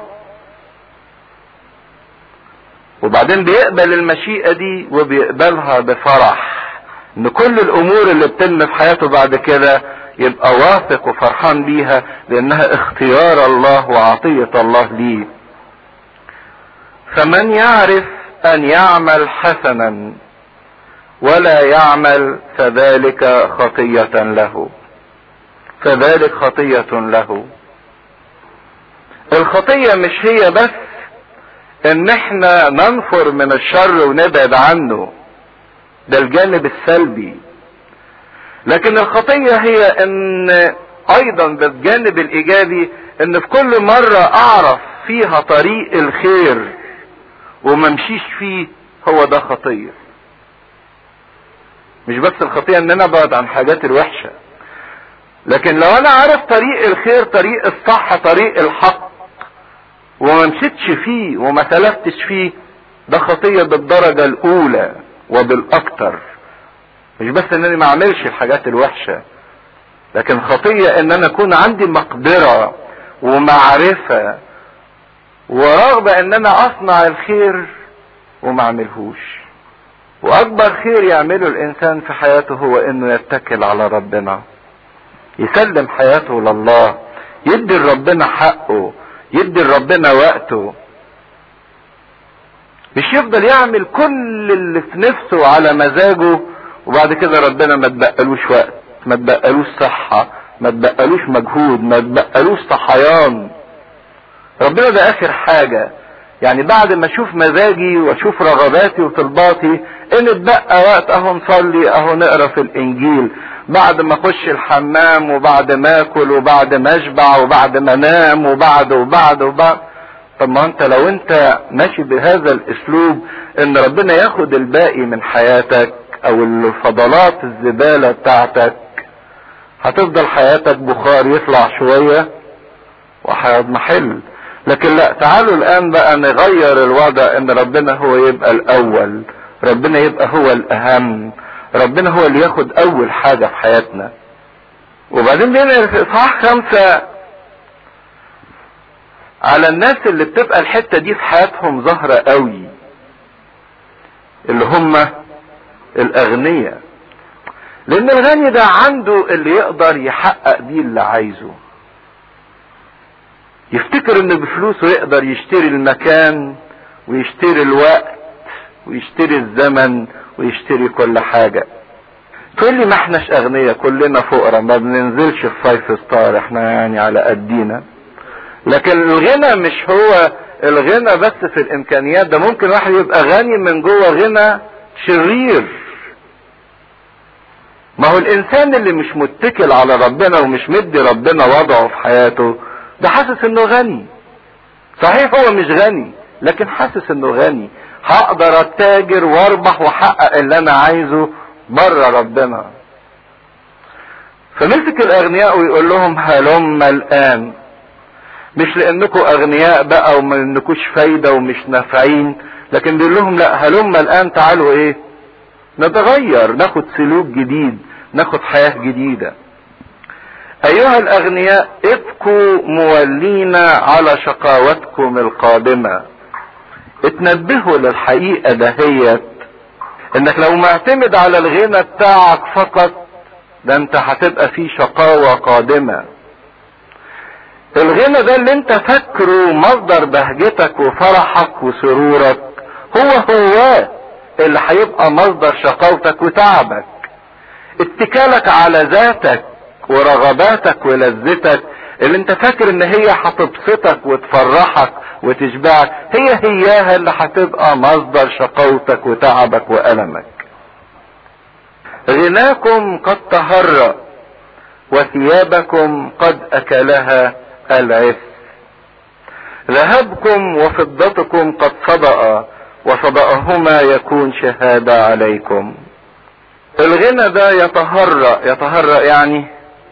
وبعدين بيقبل المشيئة دي وبيقبلها بفرح ان كل الامور اللي بتتم في حياته بعد كده يبقى واثق وفرحان بيها لانها اختيار الله وعطية الله ليه فمن يعرف ان يعمل حسنا ولا يعمل فذلك خطية له فذلك خطية له الخطية مش هي بس ان احنا ننفر من الشر ونبعد عنه ده الجانب السلبي لكن الخطية هي ان ايضا بالجانب الايجابي ان في كل مرة اعرف فيها طريق الخير وممشيش فيه هو ده خطية مش بس الخطية ان انا ابعد عن حاجات الوحشة لكن لو انا عارف طريق الخير طريق الصح طريق الحق وما مشيتش فيه وما سلفتش فيه ده خطية بالدرجة الاولى وبالاكتر مش بس ان انا ما اعملش الحاجات الوحشة لكن خطية ان انا اكون عندي مقدرة ومعرفة ورغبة ان انا اصنع الخير وما اعملهوش واكبر خير يعمله الانسان في حياته هو انه يتكل على ربنا يسلم حياته لله يدي لربنا حقه يدي لربنا وقته مش يفضل يعمل كل اللي في نفسه على مزاجه وبعد كده ربنا ما تبقلوش وقت ما تبقلوش صحة ما تبقلوش مجهود ما تبقلوش صحيان ربنا ده اخر حاجة يعني بعد ما اشوف مزاجي واشوف رغباتي وطلباتي ان اتبقى وقت اهو نصلي اهو نقرا في الانجيل بعد ما اخش الحمام وبعد ما اكل وبعد ما اشبع وبعد ما انام وبعد وبعد وبعد طب ما انت لو انت ماشي بهذا الاسلوب ان ربنا ياخد الباقي من حياتك او الفضلات الزبالة بتاعتك هتفضل حياتك بخار يطلع شوية وهيضمحل لكن لا تعالوا الان بقى نغير الوضع ان ربنا هو يبقى الاول ربنا يبقى هو الاهم ربنا هو اللي ياخد اول حاجة في حياتنا وبعدين بينا في اصحاح خمسة على الناس اللي بتبقى الحتة دي في حياتهم ظاهرة قوي اللي هم الاغنياء لان الغني ده عنده اللي يقدر يحقق بيه اللي عايزه يفتكر ان بفلوسه يقدر يشتري المكان ويشتري الوقت ويشتري الزمن ويشتري كل حاجة تقول لي ما احناش اغنياء كلنا فقراء ما بننزلش في فايف ستار احنا يعني على قدينا لكن الغنى مش هو الغنى بس في الامكانيات ده ممكن واحد يبقى غني من جوه غنى شرير ما هو الانسان اللي مش متكل على ربنا ومش مدي ربنا وضعه في حياته ده حاسس انه غني صحيح هو مش غني لكن حاسس انه غني هقدر اتاجر واربح واحقق اللي انا عايزه بره ربنا فمسك الاغنياء ويقول لهم هلم الان مش لانكم اغنياء بقى وما انكوش فايده ومش نافعين لكن بيقول لهم لا هلم الان تعالوا ايه نتغير ناخد سلوك جديد ناخد حياه جديده ايها الاغنياء ابقوا مولين على شقاوتكم القادمه اتنبهوا للحقيقه دهيت انك لو معتمد على الغنى بتاعك فقط ده انت هتبقى في شقاوه قادمه الغنى ده اللي انت فاكره مصدر بهجتك وفرحك وسرورك هو هو اللي هيبقى مصدر شقاوتك وتعبك اتكالك على ذاتك ورغباتك ولذتك اللي انت فاكر ان هي هتبسطك وتفرحك وتشبعك هي هياها اللي هتبقى مصدر شقاوتك وتعبك وألمك غناكم قد تهرأ وثيابكم قد أكلها العث ذهبكم وفضتكم قد صدأ وصدأهما يكون شهادة عليكم الغنى ده يتهرأ يتهرأ يعني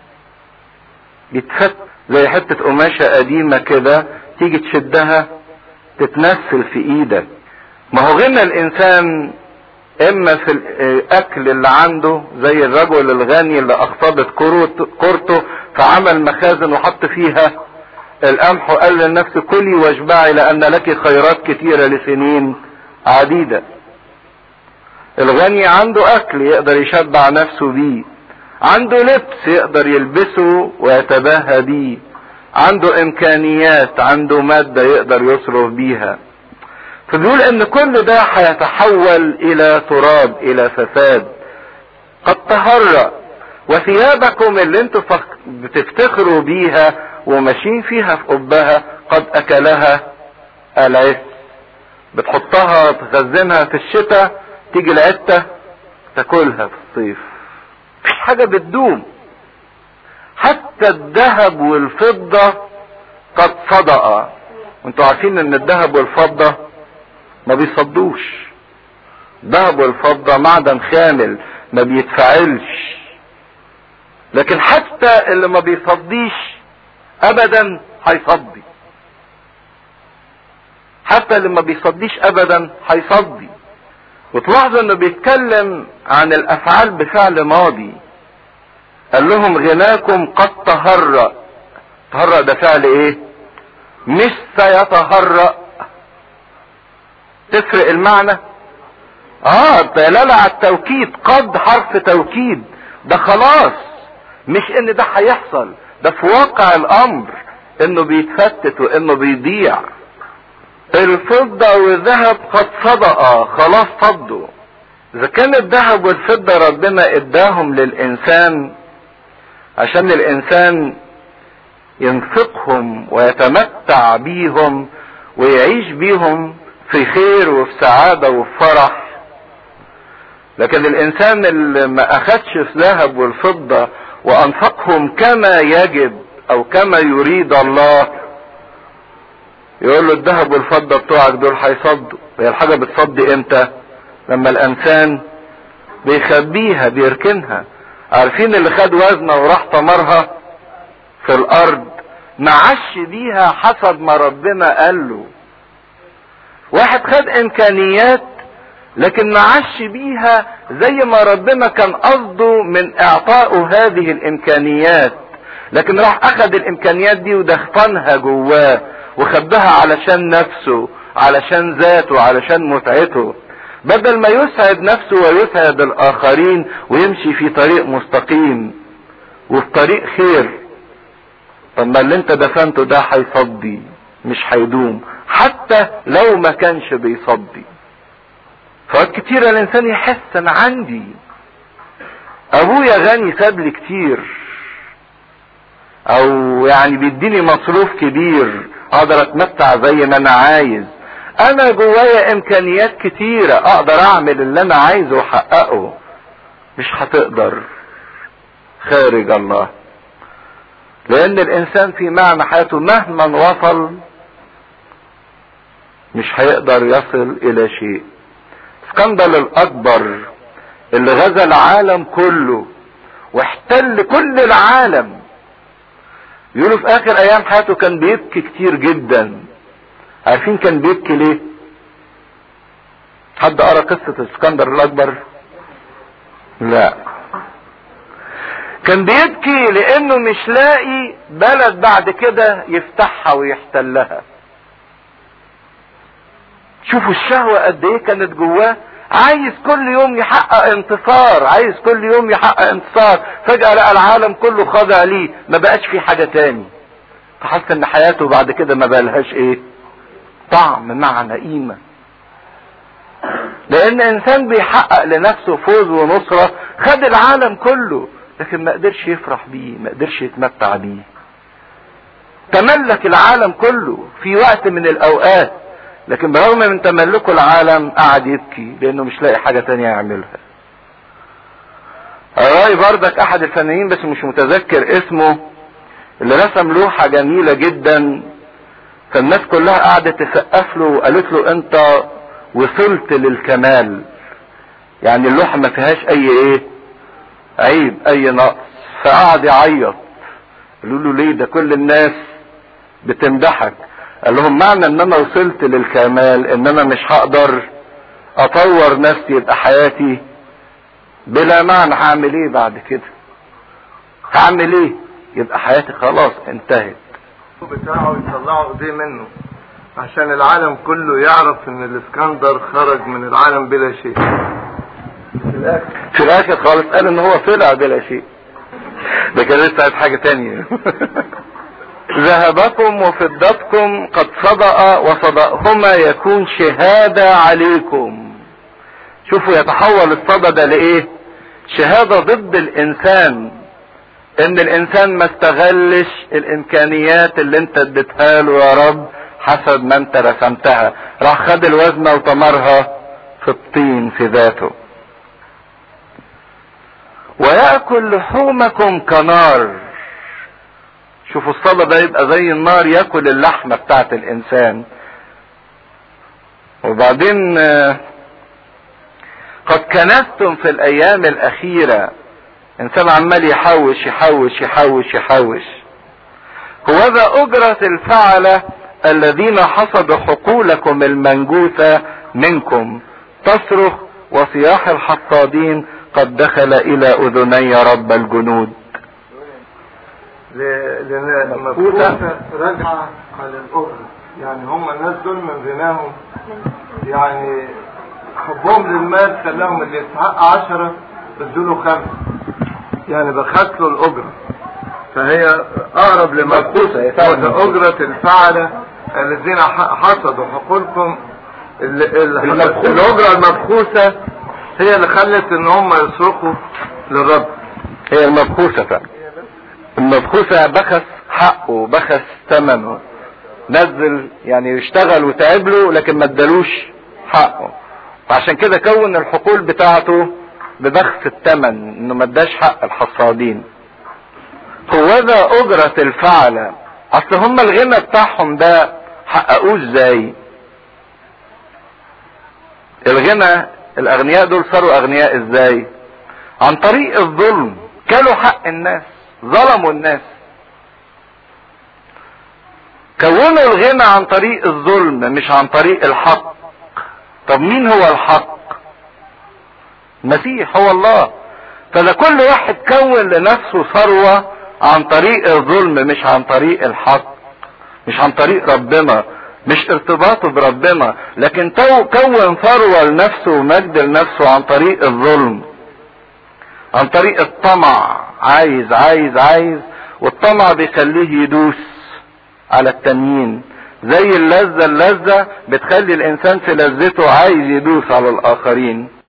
يتفك زي حتة قماشة قديمة كده تيجي تشدها تتنسل في ايدك ما هو غنى الانسان اما في الاكل اللي عنده زي الرجل الغني اللي اخطبت كورته فعمل مخازن وحط فيها القمح وقال للنفس كلي واشبعي لان لك خيرات كتيرة لسنين عديدة الغني عنده اكل يقدر يشبع نفسه بيه عنده لبس يقدر يلبسه ويتباهى بيه عنده امكانيات عنده مادة يقدر يصرف بيها فبيقول ان كل ده هيتحول الى تراب الى فساد قد تهرأ وثيابكم اللي انتوا بتفتخروا بيها وماشيين فيها في قبها قد اكلها العس بتحطها تخزنها في الشتاء تيجي العتة تاكلها في الصيف مفيش حاجة بتدوم حتى الذهب والفضة قد صدأ وانتوا عارفين ان الذهب والفضة ما بيصدوش الذهب والفضة معدن خامل ما بيتفاعلش لكن حتى اللي ما بيصديش ابدا هيصدي حتى اللي ما بيصديش ابدا هيصدي وتلاحظوا انه بيتكلم عن الافعال بفعل ماضي قال لهم غناكم قد تهرأ تهرأ ده فعل ايه مش سيتهرأ تفرق المعنى اه دلالة على التوكيد قد حرف توكيد ده خلاص مش ان ده هيحصل ده في واقع الامر انه بيتفتت وانه بيضيع الفضة والذهب قد صدقا خلاص فضوا اذا كان الذهب والفضة ربنا اداهم للانسان عشان الانسان ينفقهم ويتمتع بيهم ويعيش بيهم في خير وفي سعادة وفي فرح لكن الانسان اللي ما اخدش الذهب والفضة وانفقهم كما يجب او كما يريد الله يقول له الذهب والفضة بتوعك دول هيصدوا هي الحاجة بتصدي امتى لما الانسان بيخبيها بيركنها عارفين اللي خد وزنه وراح طمرها في الارض معش بيها حسب ما ربنا قال له واحد خد امكانيات لكن معش بيها زي ما ربنا كان قصده من اعطائه هذه الامكانيات لكن راح اخد الامكانيات دي ودخنها جواه وخبها علشان نفسه علشان ذاته علشان متعته بدل ما يسعد نفسه ويسعد الاخرين ويمشي في طريق مستقيم وفي طريق خير طب ما اللي انت دفنته ده هيصدي مش هيدوم حتى لو ما كانش بيصدي فوقت كتير الانسان يحس انا عندي ابويا غني ساب لي كتير او يعني بيديني مصروف كبير اقدر اتمتع زي ما انا عايز انا جوايا امكانيات كتيرة اقدر اعمل اللي انا عايزه واحققه مش هتقدر خارج الله لان الانسان في معنى حياته مهما وصل مش هيقدر يصل الى شيء اسكندر الاكبر اللي غزا العالم كله واحتل كل العالم يقولوا في اخر ايام حياته كان بيبكي كتير جدا عارفين كان بيبكي ليه حد قرا قصة اسكندر الاكبر لا كان بيبكي لانه مش لاقي بلد بعد كده يفتحها ويحتلها شوفوا الشهوة قد ايه كانت جواه عايز كل يوم يحقق انتصار عايز كل يوم يحقق انتصار فجأة لقى العالم كله خاضع ليه ما بقاش في حاجة تاني فحس ان حياته بعد كده ما بقالهاش ايه طعم معنى قيمة لان انسان بيحقق لنفسه فوز ونصرة خد العالم كله لكن ما قدرش يفرح بيه ما قدرش يتمتع بيه تملك العالم كله في وقت من الاوقات لكن برغم من تملكه العالم قعد يبكي لانه مش لاقي حاجة تانية يعملها رأي بردك احد الفنانين بس مش متذكر اسمه اللي رسم لوحة جميلة جدا فالناس كلها قعدت تسقف له وقالت له انت وصلت للكمال يعني اللوحة ما فيهاش اي ايه عيب اي نقص فقعد يعيط قالوا له ليه ده كل الناس بتمدحك قال لهم معنى ان انا وصلت للكمال ان انا مش هقدر اطور نفسي يبقى حياتي بلا معنى هعمل ايه بعد كده هعمل ايه يبقى حياتي خلاص انتهت بتاعه يطلعوا ايديه منه عشان العالم كله يعرف ان الاسكندر خرج من العالم بلا شيء في الاخر في الاخر خالص قال ان هو طلع بلا شيء ده كان لسه عايز حاجه تانية ذهبكم وفضتكم قد صدأ وصدأهما يكون شهادة عليكم شوفوا يتحول الصدى ده لايه شهادة ضد الانسان ان الانسان ما استغلش الامكانيات اللي انت اديتها له يا رب حسب ما انت رسمتها راح خد الوزنة وطمرها في الطين في ذاته ويأكل لحومكم كنار شوفوا الصدى ده يبقى زي النار ياكل اللحمة بتاعت الانسان وبعدين قد كنستم في الايام الاخيرة انسان عمال يحوش يحوش يحوش يحوش هوذا اجرة الفعلة الذين حصدوا حقولكم المنجوسة منكم تصرخ وصياح الحصادين قد دخل الى اذني رب الجنود لان مفقودة راجعة على الاخرى يعني هم الناس دول من غناهم يعني حبهم للمال خلاهم اللي يستحق عشرة ادوله خمسة يعني بخت له الأجرة فهي أقرب مبخوسة، هي فعلا لمبخوسة أجرة الفعلة الذين ح- حصدوا حقولكم ال- ال- المبخوسة. الأجرة المبخوسة هي اللي خلت إن هم يصرخوا للرب هي المبخوسة فعلا المبخوسة بخس حقه بخس ثمنه نزل يعني يشتغل وتعب له لكن ما ادالوش حقه فعشان كده كون الحقول بتاعته ببخس الثمن انه ما اداش حق الحصادين هوذا اجرة الفعلة اصل هم الغنى بتاعهم ده حققوه ازاي الغنى الاغنياء دول صاروا اغنياء ازاي عن طريق الظلم كلوا حق الناس ظلموا الناس كونوا الغنى عن طريق الظلم مش عن طريق الحق طب مين هو الحق المسيح هو الله فده كل واحد كون لنفسه ثروة عن طريق الظلم مش عن طريق الحق مش عن طريق ربنا مش ارتباطه بربنا لكن تو كون ثروة لنفسه ومجد لنفسه عن طريق الظلم عن طريق الطمع عايز عايز عايز والطمع بيخليه يدوس على التانيين زي اللذة اللذة بتخلي الانسان في لذته عايز يدوس على الاخرين